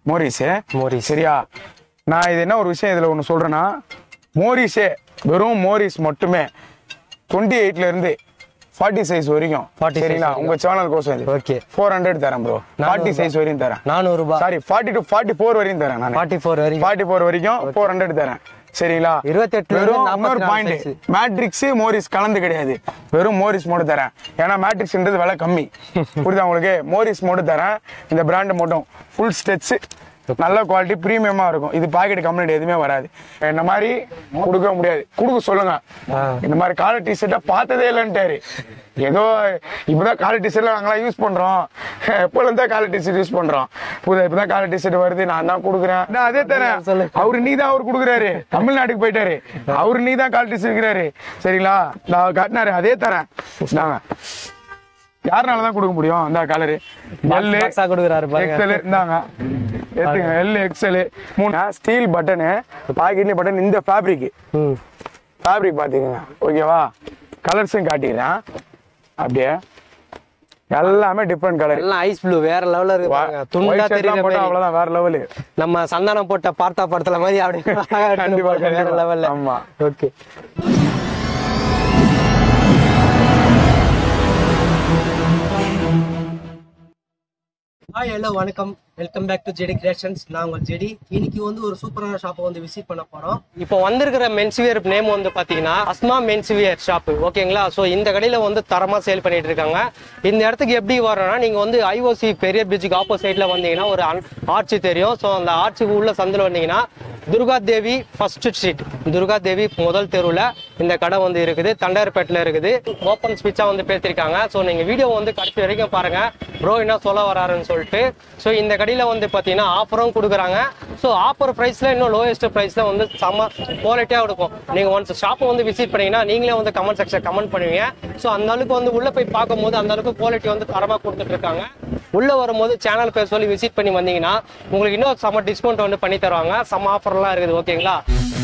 Morris Morris. சரியா நான் இது என்ன ஒரு விஷயம் இதில் ஒன்று சொல்கிறேன்னா மோரிஸே வெறும் மோரிஸ் மட்டுமே டுவெண்ட்டி எயிட்ல இருந்து ஃபார்ட்டி சைஸ் வரைக்கும் 40 size சரிங்களா வரைக்கும். உங்க சேனல் கோசம் இது Okay. ஃபோர் ஹண்ட்ரட் தரேன் ப்ரோ ஃபார்ட்டி சைஸ் வரையும் தரேன் நானூறுபா sorry forty to forty four வரையும் தரேன் நான் ஃபார்ட்டி ஃபோர் வரைக்கும் ஃபார்ட்டி ஃபோர் வரைக்கும் ஃபோர் ஹண்ட்ரட் தரேன் சரிங்களா 28 ல இருந்து வெறும் 44 இன்னொரு பாயிண்ட் size. மேட்ரிக்ஸ் மோரிஸ் கலந்து கிடையாது வெறும் மோரிஸ் மட்டும் தரேன் ஏன்னா மேட்ரிக்ஸ்ன்றது விலை கம்மி புரியுதா உங்களுக்கு மோரிஸ் மட்டும் தரேன் இந்த பிராண்ட் மட்டும் ஃபுல் ஸ்டெச் நல்ல குவாலிட்டி ப்ரீமியமா இருக்கும் இது பாக்கெட் கம்ப்ளைண்ட் எதுவுமே வராது இந்த மாதிரி கொடுக்க முடியாது கொடுக்க சொல்லுங்க இந்த மாதிரி காலர் டிஷர்ட்டை பார்த்ததே இல்லைன்ட்டாரு ஏதோ இப்பதான் காலர் டிஷர்ட்ல நாங்களாம் யூஸ் பண்றோம் எப்போல இருந்தா காலர் டிஷர்ட் யூஸ் பண்றோம் புது இப்பதான் காலர் டிஷர்ட் வருது நான் தான் கொடுக்குறேன் நான் அதே தரேன் சொல்லு. அவரு நீ தான் அவர் கொடுக்குறாரு தமிழ்நாட்டுக்கு போயிட்டாரு அவரு நீ தான் கால் இருக்கிறாரு சரிங்களா நான் காட்டினாரு அதே தரேன் நாங்க யாருனால தான் கொடுக்க முடியும் இந்த கலரு எல்லு box ஆ கொடுக்குறாரு பாருங்க. எக்ஸல் இந்தாங்க எடுத்துங்க எல் எக்ஸல் மூணு ஸ்டீல் பட்டனு பாக்கெட்லி பட்டன் இந்த ஃபேப்ரிக் ம் ஃபேப்ரிக் பார்த்துக்கோங்க ஓகேவா கலர்ஸும் காட்டிடுறேன் அப்படியே எல்லாமே டிஃப்ரெண்ட் கலர் எல்லாம் ஐஸ் ப்ளூ வேற லெவல்ல இருக்கு பாருங்க. துண்டா தெரியுற மாதிரி அவ்வளவுதான் வேற லெவலு நம்ம சந்தானம் போட்ட பார்த்தா படத்துல மாதிரி அப்படி அழகா எடுத்துன்னு கண்டிப்பா, போறாங்க வேற கண்டிப்பா. லெவல்ல ஆமா. ஓகே ஹாய் ஹலோ வணக்கம் welcome back to JD creations நான் உங்கள் ஜெடி இன்னைக்கு வந்து ஒரு சூப்பரான ஷாப்பை வந்து விசிட் பண்ண போறோம் இப்போ வந்திருக்கிற மென்ஸ்வியர் நேம் வந்து பாத்தீங்கன்னா அஸ்மா மென்ஸ்வியர் ஷாப் ஓகேங்களா ஸோ இந்த கடையில வந்து தரமா சேல் பண்ணிட்டு இருக்காங்க இந்த இடத்துக்கு எப்படி வரணும்னா நீங்க வந்து ஐஓசி பெரிய பிரிட்ஜுக்கு ஆப்போசிட்ல வந்தீங்கன்னா ஒரு ஆர்ச்சி தெரியும் ஸோ அந்த ஆர்ச்சிக்கு உள்ள சந்தில் வந்தீங்கன்னா துர்கா தேவி ஃபர்ஸ்ட் ஸ்ட்ரீட் துர்கா தேவி முதல் தெருவில் இந்த கடை வந்து இருக்குது தண்டையார்பேட்டில் இருக்குது ஓப்பன் ஸ்பீச்சாக வந்து பேசியிருக்காங்க ஸோ நீங்கள் வீடியோ வந்து கடைசி வரைக்கும் பாருங்க ப்ரோ என்ன சொல்ல வராருன்னு சொல்லிட்டு ஸோ இந்த கடையில் வந்து பார்த்தீங்கன்னா ஆஃபரும் கொடுக்குறாங்க ஸோ ஆஃபர் ப்ரைஸில் இன்னும் லோயஸ்ட் ப்ரைஸில் வந்து செம்ம குவாலிட்டியாக இருக்கும் நீங்கள் ஒன்ஸ் ஷாப்பை வந்து விசிட் பண்ணீங்கன்னா நீங்களே வந்து கமெண்ட் செக்ஷன் கமெண்ட் பண்ணுவீங்க ஸோ அந்த அளவுக்கு வந்து உள்ளே போய் பார்க்கும்போது அந்த அளவுக்கு குவாலிட்டி வந்து தரமாக கொடுத்துட்டு இருக்காங்க உள்ள வரும்போது சேனல் பேர் சொல்லி விசிட் பண்ணி வந்தீங்கன்னா உங்களுக்கு இன்னும் செம்ம டிஸ்கவுண்ட் வந்து பண்ணி தருவாங்க செம்ம ஆஃபர்லாம் இருக்குது ஓகேங்களா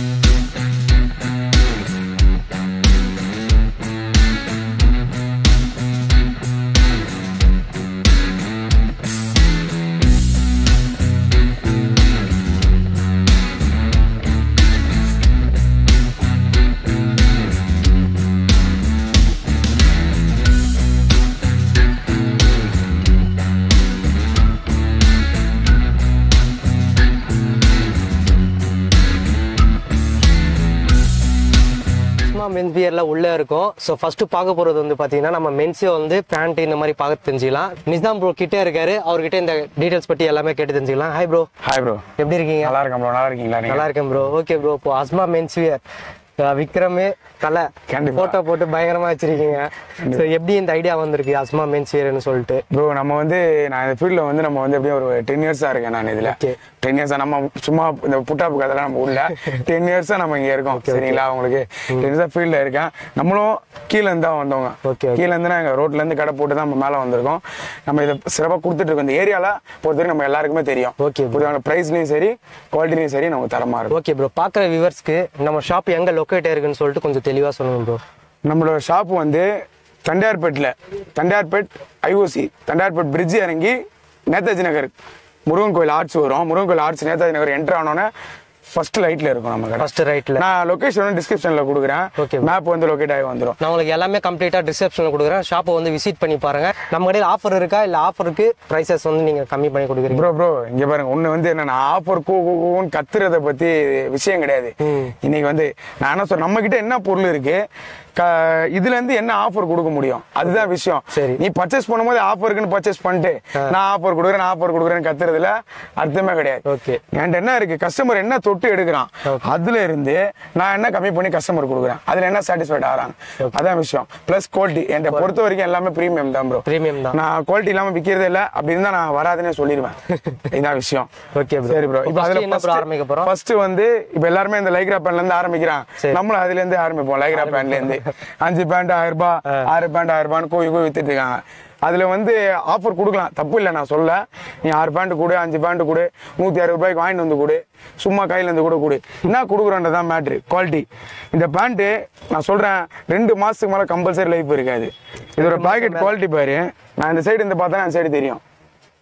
சும்மா மென்ஸ் பியர்ல உள்ள இருக்கும் ஸோ ஃபர்ஸ்ட் பார்க்க போறது வந்து பாத்தீங்கன்னா நம்ம மென்ஸே வந்து பேண்ட் இந்த மாதிரி பார்க்க தெரிஞ்சுக்கலாம் நிசாம் ப்ரோ கிட்டே இருக்காரு அவர்கிட்ட இந்த டீடைல்ஸ் பத்தி எல்லாமே கேட்டு தெரிஞ்சுக்கலாம் ஹாய் ப்ரோ ஹாய் ப்ரோ எப்படி இருக்கீங்க நல்லா இருக்கேன் ப்ரோ நல்லா இருக்கீங்களா நீங்க நல்லா இருக்கேன் ப்ரோ ஓகே ப்ரோ இப்போ அஸ்மா மென்ஸ் வியர் விக்ரமு கலை கண்டிப்பா. போட்டோ போட்டு பயங்கரமா வச்சிருக்கீங்க ஸோ எப்படி இந்த ஐடியா வந்திருக்கு அஸ்மா மென்ஸ் வியர்னு சொல்லிட்டு ப்ரோ நம்ம வந்து நான் இந்த ஃபீல்டில் வந்து நம்ம வந்து எப்படியும் ஒரு டென் இயர்ஸாக இருக்கேன் நான் இதில் Okay. டென் இயர்ஸாக நம்ம சும்மா இந்த புட்டாப்பு கதெல்லாம் நம்ம உள்ள டென் இயர்ஸாக நம்ம இங்கே இருக்கோம் சரிங்களா உங்களுக்கு டென் இயர்ஸாக ஃபீல்டில் இருக்கேன் நம்மளும் கீழே இருந்து தான் வந்தவங்க Okay, okay. கீழே இருந்து நாங்கள் ரோட்ல இருந்து கடை போட்டு தான் நம்ம மேலே வந்திருக்கோம் நம்ம இதை சிறப்பாக கொடுத்துட்டு இருக்கோம் இந்த ஏரியாவில் பொறுத்தவரைக்கும் நம்ம எல்லாருக்குமே தெரியும் Okay, bro. புரியுது ப்ரைஸ்லையும் சரி குவாலிட்டிலையும் சரி நமக்கு தரமாக இருக்கும் ஓகே ப்ரோ பார்க்குற வியூவர்ஸ்க்கு நம்ம ஷாப் எங்க லொக்கேட் இருக்குன்னு சொல்லிட்டு கொஞ்சம் தெளிவா சொல்லுங்க ப்ரோ நம்மளோட ஷாப் வந்து தண்டையார்பேட்டில் தண்டையார்பேட் ஐஓசி தண்டையார்பேட் பிரிட்ஜ் இறங்கி நேதாஜி நகர் முருகன் கோயில் ஆர்ட்ஸ் வரும் முருகன் கோயில் ஆர்ட்ஸ் நேதாஜி நகர் என்டர் ஆனோன்னே ஃபர்ஸ்ட் லைட்ல இருக்கும் நம்ம கடை ஃபர்ஸ்ட் ரைட்ல நான் லொகேஷன் டிஸ்கிரிப்ஷன்ல கொடுக்குறேன் Okay. மேப் வந்து லொகேட் ஆகி வந்துடும் நான் உங்களுக்கு எல்லாமே கம்ப்ளீட்டாக டிஸ்கிரிப்ஷனில் கொடுக்குறேன் ஷாப்பை வந்து விசிட் பண்ணி பாருங்க நம்ம கடையில் ஆஃபர் இருக்கா இல்லை ஆஃபருக்கு ப்ரைஸஸ் வந்து நீங்க கம்மி பண்ணி கொடுக்குறீங்க ப்ரோ ப்ரோ இங்க பாருங்க ஒண்ணு வந்து என்ன ஆஃபர் கூ கூ, கூன்னு கத்துறத பத்தி விஷயம் கிடையாது இன்னைக்கு வந்து நான் என்ன சொல்றேன் நம்ம கிட்ட என்ன பொருள் இருக்கு க- இதுல இருந்து என்ன ஆஃபர் கொடுக்க முடியும் அதுதான் விஷயம் சரி. நீ பர்ச்சேஸ் பண்ணும்போது ஆஃபர் இருக்குன்னு பர்ச்சேஸ் பண்ணிட்டு நான் ஆஃபர் கொடுக்குறேன் நான் ஆஃபர் கொடுக்குறேன்னு கத்துறதுல அர்த்தமே கிடையாது ஓகே என்கிட்ட என்ன இருக்கு கஸ்டமர் என்ன தொட்டு எடுக்கிறான் அதுல இருந்து நான் என்ன கம்மி பண்ணி கஸ்டமர் கொடுக்குறேன் அதுல என்ன சாட்டிஸ்ஃபைட் ஆகிறாங்க அதான் விஷயம் பிளஸ் குவாலிட்டி என்கிட்ட பொறுத்த வரைக்கும் எல்லாமே பிரீமியம் தான் ப்ரோ ப்ரீமியம் தான் நான் குவாலிட்டி இல்லாம விக்கிறதே இல்ல அப்படி இருந்தா நான் வராதுன்னே சொல்லிடுவேன் இதான் விஷயம் Okay bro. சரி ப்ரோ இப்போ First அதுல என்ன bro ஆரம்பிக்க போறோம்? ஃபர்ஸ்ட் வந்து இப்போ எல்லாருமே இந்த லைக்ரா பேண்ட்ல இருந்து ஆரம்பிக்கிறான் சரி. நம்மளும் அதுல இருந்து ஆரம்பிப்போம் லைக்ரா பேண்ட்ல இருந்து அஞ்சு பேண்ட் ஆயிரம் ரூபாய் ஆறு பேண்ட் ஆயிரம் ரூபான்னு கோவி கோவி வித்துட்டு இருக்காங்க அதுல வந்து ஆஃபர் கொடுக்கலாம் தப்பு இல்லை நான் சொல்ல நீ ஆறு பேண்ட் கொடு அஞ்சு பேண்ட் கொடு நூத்தி அறுபது ரூபாய்க்கு வாங்கிட்டு வந்து கொடு சும்மா கையில இருந்து கூட கொடு என்ன கொடுக்குறோன்றதான் மேட்ரு குவாலிட்டி இந்த பேண்ட் நான் சொல்றேன் ரெண்டு மாசத்துக்கு மேல கம்பல்சரி லைஃப் இருக்காது இதோட பாக்கெட் குவாலிட்டி பாரு நான் இந்த சைடு இந்த பார்த்தா அந்த சைடு தெரியும்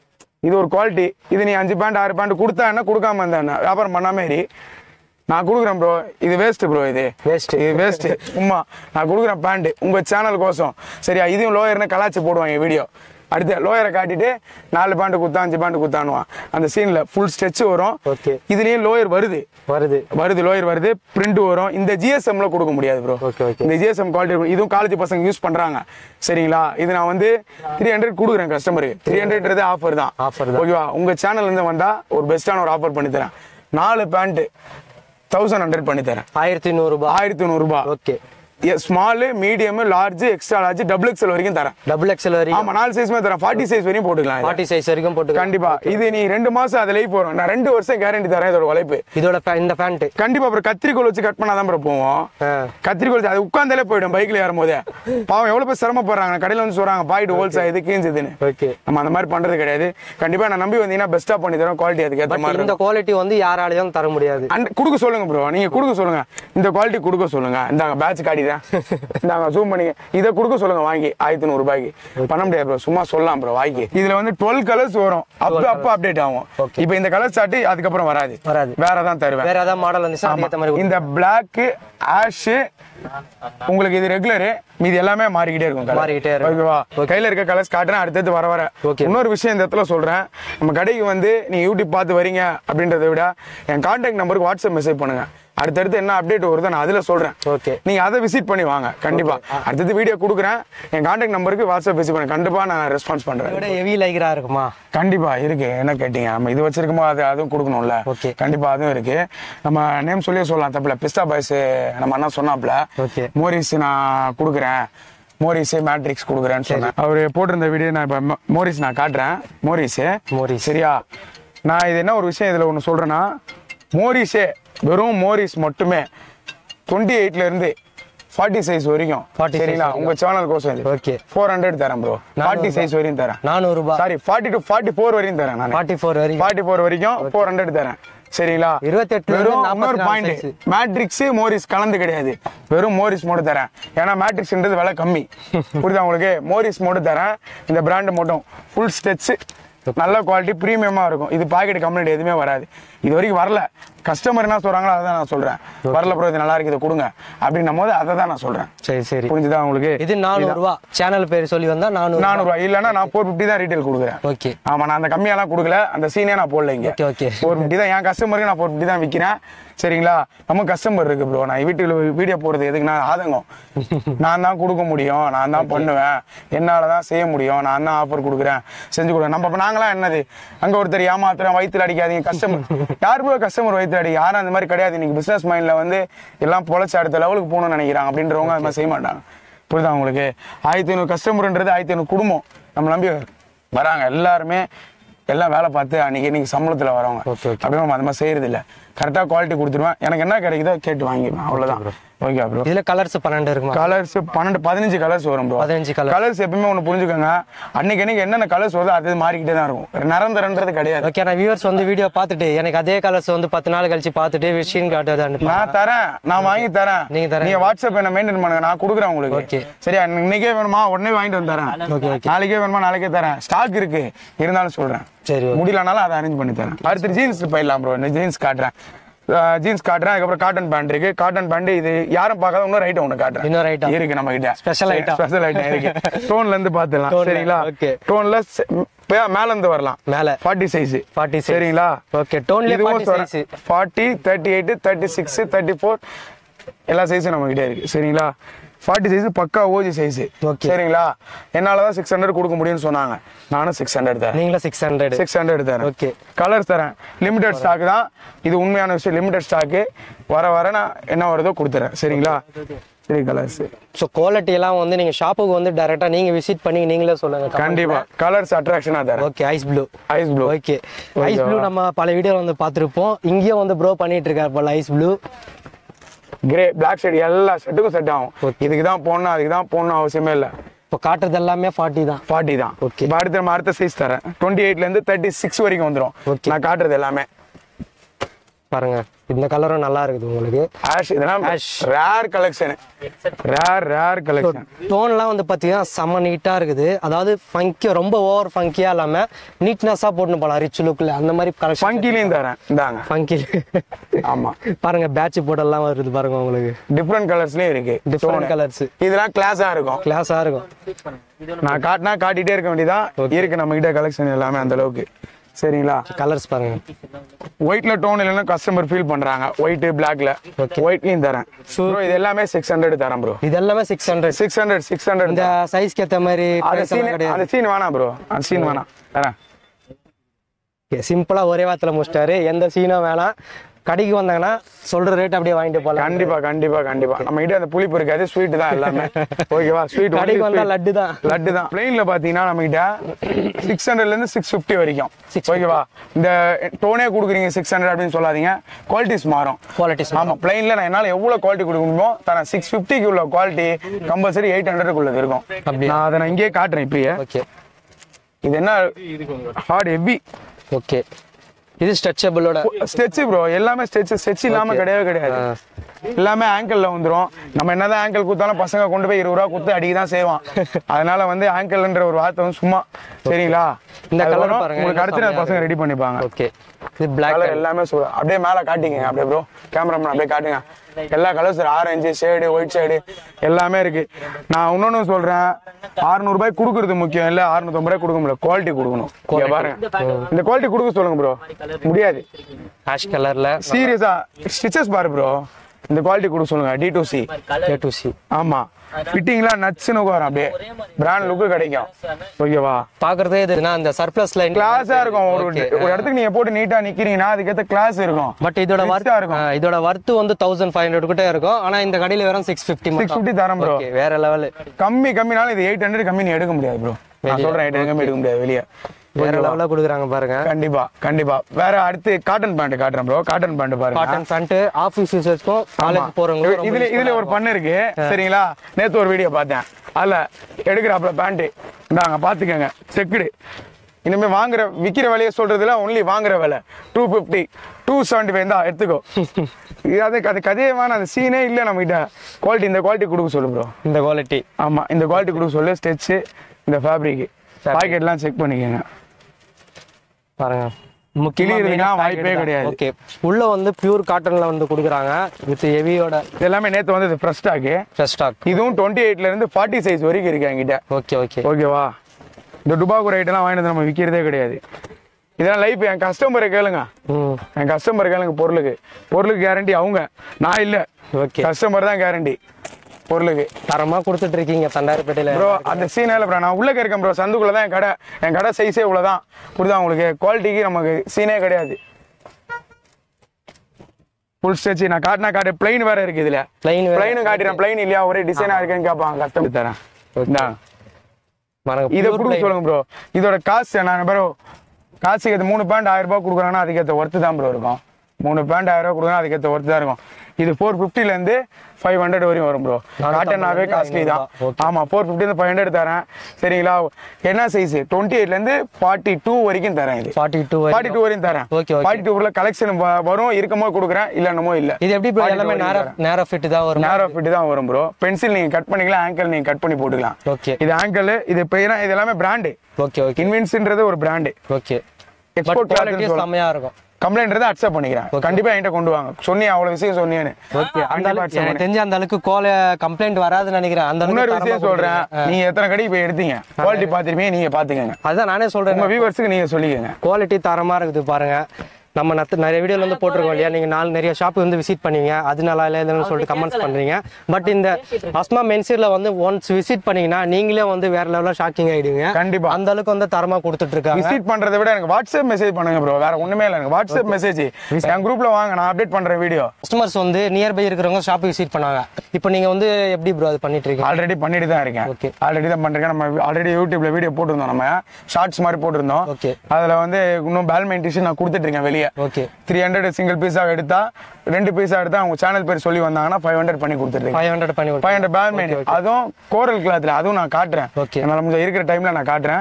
இது ஒரு குவாலிட்டி இது நீ அஞ்சு பேண்ட் ஆறு பேண்ட் கொடுத்தா என்ன கொடுக்காம இருந்தா என்ன வியாபாரம் பண்ணாம இரு நான் கொடுக்குறேன் ப்ரோ இது வேஸ்ட் ப்ரோ இது Waste. இது வேஸ்ட் சும்மா நான் கொடுக்குறேன் பேண்ட் உங்க சேனல் கோசம் சரியா இதையும் லோயர்னு கலாச்சி போடுவாங்க வீடியோ அடுத்து லோயரை காட்டிட்டு நாலு பேண்ட் குத்தா அஞ்சு பேண்ட் குத்தானுவான் அந்த சீன்ல ஃபுல் ஸ்ட்ரெச் வரும் Okay. இதுலயும் லோயர் வருது வருது வருது லோயர் வருது பிரிண்ட் வரும் இந்த ஜிஎஸ்எம்ல கொடுக்க முடியாது ப்ரோ Okay, okay. இந்த ஜிஎஸ்எம் குவாலிட்டி இதுவும் காலேஜ் பசங்க யூஸ் பண்றாங்க சரிங்களா இது நான் வந்து த்ரீ ஹண்ட்ரட் கொடுக்குறேன் கஸ்டமருக்கு த்ரீ ஹண்ட்ரட்ன்றது ஆஃபர் தான் Offer தான். ஓகேவா உங்க சேனல்ல இருந்து வந்தா ஒரு பெஸ்ட்டான ஒரு ஆஃபர் பண்ணி தரேன் நாலு பேண்ட் தௌசண்ட் ஹண்ட்ரட் பண்ணி தரேன் ஆயிரத்தி நூறுரூபா ஆயிரத்தி நூறுபா ஓகே small medium large extra large double XL வரைக்கும் தரேன் டபுள் எக்ஸல் வரைக்கும் ஆமா நாலு சைஸ்மே தரேன் ஃபார்ட்டி சைஸ் வரையும் போட்டுக்கலாம் இதை. ஃபார்ட்டி சைஸ் வரைக்கும் போட்டு கண்டிப்பா இது நீ ரெண்டு மாசம் அது லைஃப் வரும் நான் ரெண்டு வருஷம் கேரண்டி தரேன் இதோட உழைப்பு இதோட fa- இந்த பேண்ட் கண்டிப்பா அப்புறம் கத்திரிக்கோல் வச்சு கட் பண்ணாதான் bro போவோம் கத்திரிக்கோல் வச்சு அது உட்காந்தாலே போயிடும் பைக்ல ஏறும் போதே பாவம் எவ்வளவு பேர் சிரமப்படுறாங்க கடையில வந்து சொல்றாங்க பாயிட்டு ஹோல்ஸ் இது கீஞ்சதுன்னு ஓகே நம்ம அந்த மாதிரி பண்றது கிடையாது கண்டிப்பா நான் நம்பி வந்தீங்கன்னா பெஸ்டா பண்ணி தரோம் குவாலிட்டி அதுக்கு ஏத்த மாதிரி இந்த குவாலிட்டி வந்து யாராலையும் தர முடியாது அண்ட் கொடுக்க சொல்லுங்க ப்ரோ நீங்க கொடுக்க சொல்லுங்க இந்த குவாலிட்டி கொடுக்க சொல்லுங்க இந்தாங்க பேட்ச் காட்டிதான் இந்தாங்க ஜூம் பண்ணி இதை கொடுக்க சொல்லுங்க வாங்கி ஆயிரத்தி நூறு ரூபாய்க்கு பண்ண முடியாது ப்ரோ சும்மா சொல்லலாம் ப்ரோ வாங்கி இதுல வந்து டுவெல் கலர்ஸ் வரும் அப்ப அப்ப அப்டேட் ஆகும் இப்போ இந்த கலர் சாட்டி அதுக்கப்புறம் வராது வராது. வேற தான் தருவேன் வேற ஏதாவது மாடல் வந்துச்சுன்னா ஆமா. அதுக்கேற்ற மாதிரி இந்த பிளாக் ஆஷ் உங்களுக்கு இது ரெகுலரு மீதி எல்லாமே மாறிக்கிட்டே இருக்கும் colour. மாறிக்கிட்டே இருக்கும். ஓகேவா கையில இருக்க கலர்ஸ் காட்டுறேன் அடுத்தது வர வர Okay. இன்னொரு விஷயம் இந்த இடத்துல சொல்றேன் நம்ம கடைக்கு வந்து நீங்க யூடியூப் பார்த்து வரீங்க அப்படின்றத விட என் கான்டாக்ட் நம்பருக்கு வாட்ஸ்அப் மெசேஜ் பண்ணுங்க அடுத்தடுத்து என்ன அப்டேட் வருதோ நான் அதுல சொல்றேன் ஓகே நீங்க அதை விசிட் பண்ணி வாங்க கண்டிப்பா அடுத்தது வீடியோ கொடுக்குறேன் என் கான்டாக்ட் நம்பருக்கு வாட்ஸ்அப் மெசேஜ் பண்ணுங்க கண்டிப்பா நான் ரெஸ்பான்ஸ் பண்றேன் விட ஹெவி லைகரா இருக்குமா கண்டிப்பா இருக்கு என்ன கேட்டீங்க நம்ம இது வச்சிருக்கோமோ அது அதுவும் கொடுக்கணும்ல Okay. கண்டிப்பா அதுவும் இருக்கு நம்ம நேம் சொல்லியே சொல்லலாம் தப்புல பிஸ்டா பாய்ஸ் நம்ம அண்ணா சொன்னாப்ல Okay. மோரிஸ் நான் கொடுக்குறேன் மோரிஸ் மேட்ரிக்ஸ் கொடுக்குறேன்னு சொன்னேன் அவர் போட்டிருந்த வீடியோ நான் இப்போ மோரிஸ் நான் காட்டுறேன் மோரிஸ் மோரிஸ். சரியா நான் இது என்ன ஒரு விஷயம் இதுல ஒன்று சொல்றேன்னா மோரிஸே வெறும் மோரிஸ் மட்டுமே டுவெண்ட்டி எயிட்ல இருந்து ஃபார்ட்டி சைஸ் வரைக்கும் 40 size சரிங்களா உங்க சேனல் கோசம் இது Okay. ஃபோர் ஹண்ட்ரட் தரேன் ப்ரோ ஃபார்ட்டி சைஸ் வரையும் தரேன் நானூறுபா sorry forty to forty four வரையும் தரேன் நான் ஃபார்ட்டி ஃபோர் வரைக்கும் ஃபார்ட்டி ஃபோர் வரைக்கும் ஃபோர் ஹண்ட்ரட் தரேன் சரிங்களா 28 ல இருந்து வெறும் 44 இன்னொரு பாயிண்ட் size. மேட்ரிக்ஸ் மோரிஸ் கலந்து கிடையாது வெறும் மோரிஸ் மட்டும் தரேன் ஏன்னா மேட்ரிக்ஸ்ன்றது விலை கம்மி புரியுதா உங்களுக்கு மோரிஸ் மட்டும் தரேன் இந்த பிராண்ட் மட்டும் ஃபுல் ஸ்டெச் நல்ல குவாலிட்டி ப்ரீமியமா இருக்கும் இது பாக்கெட் கம்ப்ளைண்ட் எதுவுமே வராது இது வரைக்கும் வரல கஸ்டமர் என்ன சொல்றாங்களோ அதை தான் நான் சொல்றேன் வரல ப்ரோ இது நல்லா இருக்கு இதை கொடுங்க அப்படின்னும் போது அதை தான் நான் சொல்றேன் சரி சரி புரிஞ்சுதா உங்களுக்கு இது நானூறுபா சேனல் பேர் சொல்லி வந்தா நானூறு நானூறுவா இல்லைன்னா நான் ஃபோர் ஃபிஃப்டி தான் ரீட்டைல் கொடுக்குறேன் ஓகே ஆமா நான் அந்த கம்மியாலாம் கொடுக்கல அந்த சீனே நான் போடல இங்க Okay, okay. ஃபோர் ஃபிஃப்டி தான் என் கஸ்டமருக்கு நான் ஃபோர் ஃபிஃப்டி தான் விற்கிறேன் சரிங்களா நம்ம கஸ்டமர் இருக்கு ப்ரோ நான் வீட்டுல வீடியோ போடுறது எதுக்குன்னா ஆதங்கம் நான் தான் கொடுக்க முடியும் நான் தான் பண்ணுவேன் என்னால தான் செய்ய முடியும் நான் தான் ஆஃபர் கொடுக்குறேன் செஞ்சு கொடுக்குறேன் நம்ம அப்ப நாங்களாம் என்னது அங்க ஒருத்தர் ஏமாத்துறேன் வயிற்றுல அடிக்காதீங்க கஸ்டமர் யார் ப்ரோ கஸ்டமர் வயிற்றுல அடி யாரும் அந்த மாதிரி கிடையாது இன்னைக்கு பிசினஸ் மைண்ட்ல வந்து எல்லாம் பொழைச்சு அடுத்த லெவலுக்கு போகணும்னு நினைக்கிறாங்க அப்படின்றவங்க அது மாதிரி செய்ய மாட்டாங்க புரியுதா உங்களுக்கு ஆயிரத்தி ஐநூறு கஸ்டமர்ன்றது ஆயிரத்தி ஐநூறு குடும்பம் நம்ம நம்பி வராங்க எல்லாருமே எல்லாம் வேலை பார்த்து அன்னைக்கு இன்னைக்கு சம்பளத்துல வரவங்க Okay, okay. அப்படியே நம்ம அந்த மாதிரி செய்யறது இல்ல கரெக்டா குவாலிட்டி கொடுத்துருவேன் எனக்கு என்ன கிடைக்குதோ கேட்டு வாங்கிடுவேன் அவ்வளவுதான் ஓகே ப்ரோ இதுல கலர்ஸ் பன்னெண்டு இருக்குமா கலர்ஸ் பன்னெண்டு பதினஞ்சு கலர்ஸ் வரும் ப்ரோ 15 colour. கலர்ஸ் எப்பவுமே ஒன்று புரிஞ்சுக்கோங்க அன்னைக்கு அன்னைக்கு என்னென்ன கலர்ஸ் வருதோ அது மாறிக்கிட்டே தான் இருக்கும் நிரந்தரன்றது கிடையாது ஓகே நான் வியூவர்ஸ் வந்து வீடியோ பார்த்துட்டு எனக்கு அதே கலர்ஸ் வந்து பத்து நாள் கழிச்சு பார்த்துட்டு விஷயம் காட்டுறது அனுப்பி நான் தரேன் நான் வாங்கி தரேன் நீங்க தரேன். நீங்க வாட்ஸ்அப் என்ன மெயின்டைன் பண்ணுங்க நான் கொடுக்குறேன் உங்களுக்கு Okay. சரியா இன்னைக்கே வேணுமா உடனே வாங்கிட்டு வந்து தரேன் Okay, okay. நாளைக்கே வேணுமா நாளைக்கே தரேன் ஸ்டாக் இருக்கு இருந்தாலும் சொல்றேன் சரி okay. முடியலனாலும் அதை அரேஞ்ச் பண்ணி தரேன் அடுத்து ஜீன்ஸ் போயிடலாம் ப்ரோ ஜீன்ஸ் காட்டுறேன் ஜீன்ஸ் காட்டுறேன் அதுக்கப்புறம் காட்டன் பேண்ட் இருக்கு காட்டன் பேண்ட் இது யாரும் பார்க்காத இன்னொரு ஐட்டம் ஒன்று காட்டுறேன் இன்னொரு item. இருக்கு நம்ம கிட்ட Special item. ஸ்பெஷல் ஐட்டம் இருக்கு டோன்ல இருந்து பார்த்துலாம் Tone ல, சரிங்களா okay. டோன்ல மேல இருந்து வரலாம் மேல ஃபார்ட்டி சைஸ் 40 size. சரிங்களா Okay, tone லயே 40 size. Forty thirty eight thirty six thirty four எல்லா சைஸும் நம்ம கிட்ட இருக்கு சரிங்களா ஃபார்ட்டி சைஸ் பக்கா ஓஜி சைஸ் Okay. சரிங்களா என்னால தான் சிக்ஸ் ஹண்ட்ரட் கொடுக்க முடியும்னு சொன்னாங்க நானும் சிக்ஸ் ஹண்ட்ரட் தரேன் நீங்களும் சிக்ஸ் ஹண்ட்ரட் சிக்ஸ் ஹண்ட்ரட் தரேன் Okay. கலர்ஸ் தரேன் லிமிடெட் ஸ்டாக் தான் இது உண்மையான விஷயம் லிமிடெட் ஸ்டாக்கு வர வர நான் என்ன வருதோ கொடுத்துறேன் சரிங்களா சரி கலர்ஸ் ஸோ குவாலிட்டி எல்லாம் வந்து நீங்க ஷாப்புக்கு வந்து டைரக்டா நீங்க விசிட் பண்ணி நீங்களே சொல்லுங்க கண்டிப்பா கலர்ஸ் அட்ராக்ஷனா தரேன் okay ice blue ice blue okay ice blue நம்ம பல வீடியோ வந்து பார்த்துருப்போம் இங்கேயும் வந்து ப்ரோ பண்ணிட்டு இருக்காரு போல ice blue grey black shade எல்லா செட்டுக்கும் செட் ஆகும் இதுக்கு தான் போடணும் அதுக்கு தான் போடணும் அவசியமே இல்லை இப்போ காட்டுறது எல்லாமே ஃபார்ட்டி தான் ஃபார்ட்டி தான் Okay. இப்போ அடுத்த நம்ம அடுத்த சைஸ் தரேன் டுவெண்ட்டி எயிட்ல இருந்து தேர்ட்டி சிக்ஸ் வரைக்கும் வந்துடும் Okay. நான் காட்டுறது எல்லாமே பாருங்க இந்த கலரும் நல்லா இருக்குது உங்களுக்கு ஆஷ் இதெல்லாம் rare collection rare rare collection டோன்லாம் வந்து பார்த்தீங்கன்னா செம்ம நீட்டாக இருக்குது அதாவது ஃபங்கியாக ரொம்ப ஓவர் ஃபங்கியாக இல்லாமல் நீட்னஸாக போட்டுன்னு போகலாம் ரிச் லுக்கில் அந்த மாதிரி கலெக்ஷன் ஃபங்கிலையும் தரேன் இந்தாங்க ஃபங்கி ஆமா பாருங்க பேட்ச் போர்டெல்லாம் வருது பாருங்க உங்களுக்கு டிஃப்ரெண்ட் கலர்ஸ்லயும் இருக்கு டிஃப்ரெண்ட் கலர்ஸ் இதெல்லாம் கிளாஸா இருக்கும் கிளாஸாக இருக்கும் நான் காட்டினா காட்டிட்டே இருக்க வேண்டியதான் இருக்கு நம்ம கிட்ட கலெக்ஷன் எல்லாமே அந்த அளவுக்கு சரிங்களா கலர்ஸ் பாருங்க ஒயிட்ல டோன் இல்லைன்னா கஸ்டமர் ஃபீல் பண்றாங்க ஒயிட் பிளாக்ல ஒயிட்லயும் தரேன் Bro, இது எல்லாமே சிக்ஸ் ஹண்ட்ரட் தரேன் ப்ரோ இது எல்லாமே six hundred six hundred six hundred இந்த சைஸ்க்கு ஏற்ற மாதிரி அந்த price சீன் எல்லாம் கிடையாது அந்த சீன் வேணாம் ப்ரோ அந்த சீன் வேணாம் தரேன் சிம்பிளாக ஒரே வாரத்தில் முடிச்சிட்டாரு எந்த சீனும் வேணாம் கடைக்கு வந்தாங்கன்னா சொல்ற ரேட் அப்படியே வாங்கிட்டு போகலாம் கண்டிப்பா கண்டிப்பா கண்டிப்பா நம்ம கிட்ட அந்த புளிப்பு இருக்காது ஸ்வீட் தான் எல்லாமே ஓகேவா ஸ்வீட் கடைக்கு வந்தா லட்டு தான் லட்டு தான் பிளெயின்ல பாத்தீங்கன்னா நம்ம கிட்ட சிக்ஸ் ஹண்ட்ரட்ல இருந்து சிக்ஸ் ஃபிஃப்டி வரைக்கும் ஓகேவா இந்த டோனே கொடுக்குறீங்க சிக்ஸ் ஹண்ட்ரட் அப்படின்னு சொல்லாதீங்க குவாலிட்டிஸ் மாறும் குவாலிட்டிஸ் ஆமா பிளைன்ல நான் என்னால எவ்வளவு குவாலிட்டி கொடுக்க முடியுமோ தரேன் சிக்ஸ் ஃபிஃப்டிக்கு உள்ள குவாலிட்டி கம்பல்சரி எயிட் ஹண்ட்ரட் இருக்கும் அப்படியா? நான் அதை நான் இங்கேயே காட்டுறேன் இப்பயே ஓகே இது என்ன ஹார்ட் ஹெவி ஓகே இது ஸ்ட்ரெச்சபிளோட ஸ்டெச் ப்ரோ எல்லாமே ஸ்டெச் ஸ்டெச் இல்லாம கிடையவே கிடையாது எல்லாமே ஆங்கிள்ல வந்துரும் நம்ம என்னதான் ஆங்கிள் குத்தாலும் பசங்க கொண்டு போய் இருபது ரூபா குத்து அடிக்க தான் செய்வான் அதனால வந்து ஆங்கிள்ன்ற ஒரு வார்த்தை வந்து சும்மா சரிங்களா இந்த அது colour வரும். பாருங்க, உங்களுக்கு இன்னும் அடுத்து செம்மையா பசங்க ரெடி பண்ணிப்பாங்க ஓகே இது பிளாக் கலர் எல்லாமே சூப்பர் அப்படியே மேல காட்டிங்க அப்படியே ப்ரோ கேமராமேன் அப்படியே காட்டுங்க எல்லா colours orange shade white shade எல்லாமே இருக்கு நான் இன்னொன்னு சொல்றேன் 600 ரூபாய் கொடுக்கறது முக்கியம் இல்ல 650 ரூபாய் கொடுக்க முடியல குவாலிட்டி கொடுக்கணும் இங்க பாருங்க இந்த குவாலிட்டி கொடுக்க சொல்லுங்க ப்ரோ முடியாது ஆஷ் கலர்ல சீரியஸா ஸ்டிச்சஸ் பாரு ப்ரோ இந்த குவாலிட்டி கொடுக்க சொல்லுங்க D to C A to C ஆமா ஃபிட்டிங்லாம் நச்சுன்னு வரும் அப்படியே பிராண்ட் லுக்கு கிடைக்கும் ஓகேவா பாக்குறதே இதுனா அந்த சர்ப்ளஸ் லைன் கிளாஸா இருக்கும் ஒரு ஒரு இடத்துக்கு நீங்க போட்டு நீட்டா நிக்கிறீங்கன்னா அதுக்கேத்த கிளாஸ் இருக்கும் பட் இதோட Rich ஆ வர்த் இருக்கும் இதோட வர்த்து வந்து தௌசண்ட் ஃபைவ் ஹண்ட்ரட் கிட்ட இருக்கும் ஆனா இந்த கடையில வெறும் சிக்ஸ் ஃபிஃப்டி சிக்ஸ் ஃபிஃப்டி தரம் ப்ரோ ஓகே வேற லெவல் கம்மி கம்மினாலும் இது எயிட் ஹண்ட்ரட் கம்மி நீ எடுக்க முடியாது ப்ரோ நான் சொல்றேன் எயிட் கம்மி எடுக்க முடியாது வெளியே வேற லெவல்ல கொடுக்குறாங்க பாருங்க கண்டிப்பா கண்டிப்பா வேற அடுத்து காட்டன் பேண்ட் காட்டுறேன் ப்ரோ காட்டன் பேண்ட் பாருங்க காட்டன் பேண்ட் ஆஃபீஸ் யூசர்ஸ்க்கும் காலேஜ் போறவங்களுக்கும் இதுல இதுல ஒரு பண்ணு இருக்கு சரிங்களா நேத்து ஒரு வீடியோ பார்த்தேன் அதுல எடுக்கிறாப்ல பேண்ட் இந்தாங்க பாத்துக்கங்க செக்குடு இனிமே வாங்குற விக்கிற விலையை சொல்றதுல ஒன்லி வாங்குற விலை two fifty two seventy five தான் எடுத்துக்கோ இது அது அது கதையே வேணாம் அந்த சீனே இல்லை நம்ம கிட்ட குவாலிட்டி இந்த குவாலிட்டி கொடுக்க சொல்லு ப்ரோ இந்த குவாலிட்டி ஆமா இந்த குவாலிட்டி கொடுக்க சொல்லு ஸ்டெச்சு இந்த ஃபேப்ரிக் பாக்கெட்லாம் செக் பண்ணிக்கோங்க பாருங்க கிளியறதுக்கெல்லாம் வாய்ப்பே கிடையாது. ஓகே உள்ள வந்து பியூர் காட்டன்ல வந்து கொடுக்குறாங்க வித் ஹெவியோட இது எல்லாமே நேத்து வந்து ஃப்ரெஷ் ஸ்டாக்கு ஃப்ரெஷ் ஸ்டாக் இதுவும் டுவெண்ட்டி எயிட்ல இருந்து ஃபார்ட்டி சைஸ் வரைக்கும் இருக்கு என்கிட்ட ஓகே ஓகே ஓகேவா இந்த டுபாக்கூர் ஐட்டம்லாம் வாங்கிட்டு வந்து நம்ம விற்கிறதே கிடையாது இதெல்லாம் லைஃப் என் கஸ்டமரை கேளுங்க ம் என் கஸ்டமர் கேளுங்க பொருளுக்கு பொருளுக்கு கேரண்டி அவங்க நான் இல்ல ஓகே கஸ்டமர் தான் கேரண்டி பொருளுக்கு தரமா கொடுத்துட்டு இருக்கீங்க தண்டாயிரப்பேட்டையில ப்ரோ அந்த சீனால ப்ரோ நான் உள்ள இருக்கேன் ப்ரோ சந்துக்குள்ள தான் என் கடை என் கடை சைஸே இவ்வளவுதான் புரியுதா உங்களுக்கு குவாலிட்டிக்கு நமக்கு சீனே கிடையாது ஃபுல் ஸ்டெச் நான் காட்டினா காட்டு பிளைன் வேற இருக்கு இதுல பிளைன் பிளைனும் காட்டுறேன் பிளைன் இல்லையா ஒரே டிசைனா இருக்குன்னு கேட்பாங்க கஸ்டமர் தரேன் இந்தாங்க. இதை கொடுக்க சொல்லுங்க ப்ரோ இதோட காசு நான் ப்ரோ காசுக்கு இது மூணு பேண்ட் ஆயிரம் ரூபாய் கொடுக்குறாங்கன்னா அதுக்கேற்ற ஒர்த்து தான் ப்ரோ இருக்கும் மூணு பேண்ட் ஆயிரம் ரூபாய் கொடுக்குறா அதுக்கேற்ற ஒர்த்து தான் இருக்கும் இது ஃபோர் இருந்து ஃபைவ் ஹண்ட்ரட் வரையும் வரும் ப்ரோ காட்டனாவே காஸ்ட்லி தான் ஆமா ஃபோர் இருந்து ஃபைவ் ஹண்ட்ரட் தரேன் சரிங்களா என்ன சைஸ் டுவெண்ட்டி இருந்து ஃபார்ட்டி டூ வரைக்கும் தரேன் இது ஃபார்ட்டி டூ ஃபார்ட்டி டூ வரையும் தரேன் Okay, okay. ஃபார்ட்டி டூல கலெக்ஷன் வரும் இருக்குமோ கொடுக்குறேன் இல்லைன்னமோ இல்ல இது எப்படி bro? 42 எல்லாமே வரைக்கும் நேரோ தரேன். நேரோ ஃபிட் தான் வரும் நேரோ ஃபிட் தான் வரும் ப்ரோ பென்சில் நீங்க கட் பண்ணிக்கலாம் ஆங்கிள் நீங்க கட் பண்ணி போட்டுக்கலாம் ஓகே இது ஆங்கிள் இது பெயரா இது எல்லாமே பிராண்டு ஓகே ஓகே இன்வென்ஸ்ன்றது ஒரு brand okay but export quality செம்மையா இருக்கும் கம்ப்ளைண்ட் அக்செப்ட் பண்ணிக்கிறேன் கண்டிப்பா என்கிட்ட கொண்டு வாங்க சொன்னி அவ்வளவு விஷயம் சொன்னீங்கன்னு ஓகே அந்த கண்டிப்பா அளவுக்கு accept எனக்கு பண்ணி- தெரிஞ்ச அந்த அளவுக்கு கோல கம்ப்ளைண்ட் வராதுன்னு நினைக்கிறேன் அந்த இன்னொரு அளவுக்கு விஷயம் தரமா சொல்றேன் கொடுக்குறீங்க. நீங்க எத்தனை கடைக்கு போய் எடுத்தீங்க குவாலிட்டி பாத்திருப்பீங்க நீங்க பாத்துக்கங்க அதுதான் நானே சொல்றேன் உங்க வியூவர்ஸ்க்கு நீங்க சொல்லிக்கங்க குவாலிட்டி தரமா இருக்குது பாருங்க நம்ம நத்து நிறைய வீடியோல வந்து போட்டிருக்கோம் இல்லையா நீங்க நாலு நிறைய ஷாப் வந்து விசிட் பண்ணீங்க அது நல்லா இல்லை இதுன்னு சொல்லிட்டு கமெண்ட்ஸ் பண்றீங்க பட் இந்த அஸ்மா மென்சீர்ல வந்து ஒன்ஸ் விசிட் பண்ணீங்கன்னா நீங்களே வந்து வேற லெவலில் ஷாக்கிங் ஆயிடுவீங்க கண்டிப்பா அந்த அளவுக்கு வந்து தரமா கொடுத்துட்டு இருக்காங்க விசிட் பண்றதை விட எனக்கு வாட்ஸ்அப் மெசேஜ் பண்ணுங்க ப்ரோ வேற ஒண்ணுமே இல்ல எனக்கு வாட்ஸ்அப் மெசேஜ் என் குரூப்ல வாங்க நான் அப்டேட் பண்றேன் வீடியோ கஸ்டமர்ஸ் வந்து நியர்பை இருக்கிறவங்க ஷாப் விசிட் பண்ணாங்க இப்போ நீங்க வந்து எப்படி ப்ரோ அது பண்ணிட்டு இருக்கீங்க ஆல்ரெடி பண்ணிட்டு தான் இருக்கேன் Okay. ஆல்ரெடி தான் பண்றேன் நம்ம ஆல்ரெடி யூடியூப்ல வீடியோ போட்டிருந்தோம் நம்ம ஷார்ட்ஸ் மாதிரி போட்டிருந்தோம் Okay. அதுல வந்து இன்னும் பேல்மெண்ட் டிஷ் நான் கொடுத்துட்டு இருக்கேன் வெளியே ஓகே த்ரீ ஹண்ட்ரட் சிங்கிள் பீஸா எடுத்தா ரெண்டு பீஸா எடுத்தா அவங்க சேனல் பேர் சொல்லி வந்தாங்கன்னா ஃபைவ் ஹண்ட்ரட் பண்ணி கொடுத்துருக்கேன் ஃபைவ் ஹண்ட்ரட் பண்ணி ஃபைவ் ஹண்ட்ரட் பேல்மெண்ட் அதுவும் கோரல் கிளாத்ல அதுவும் நான் காட்டுறேன் Okay. என்னால முடிஞ்ச இருக்கிற டைம்ல நான் காட்டுறேன்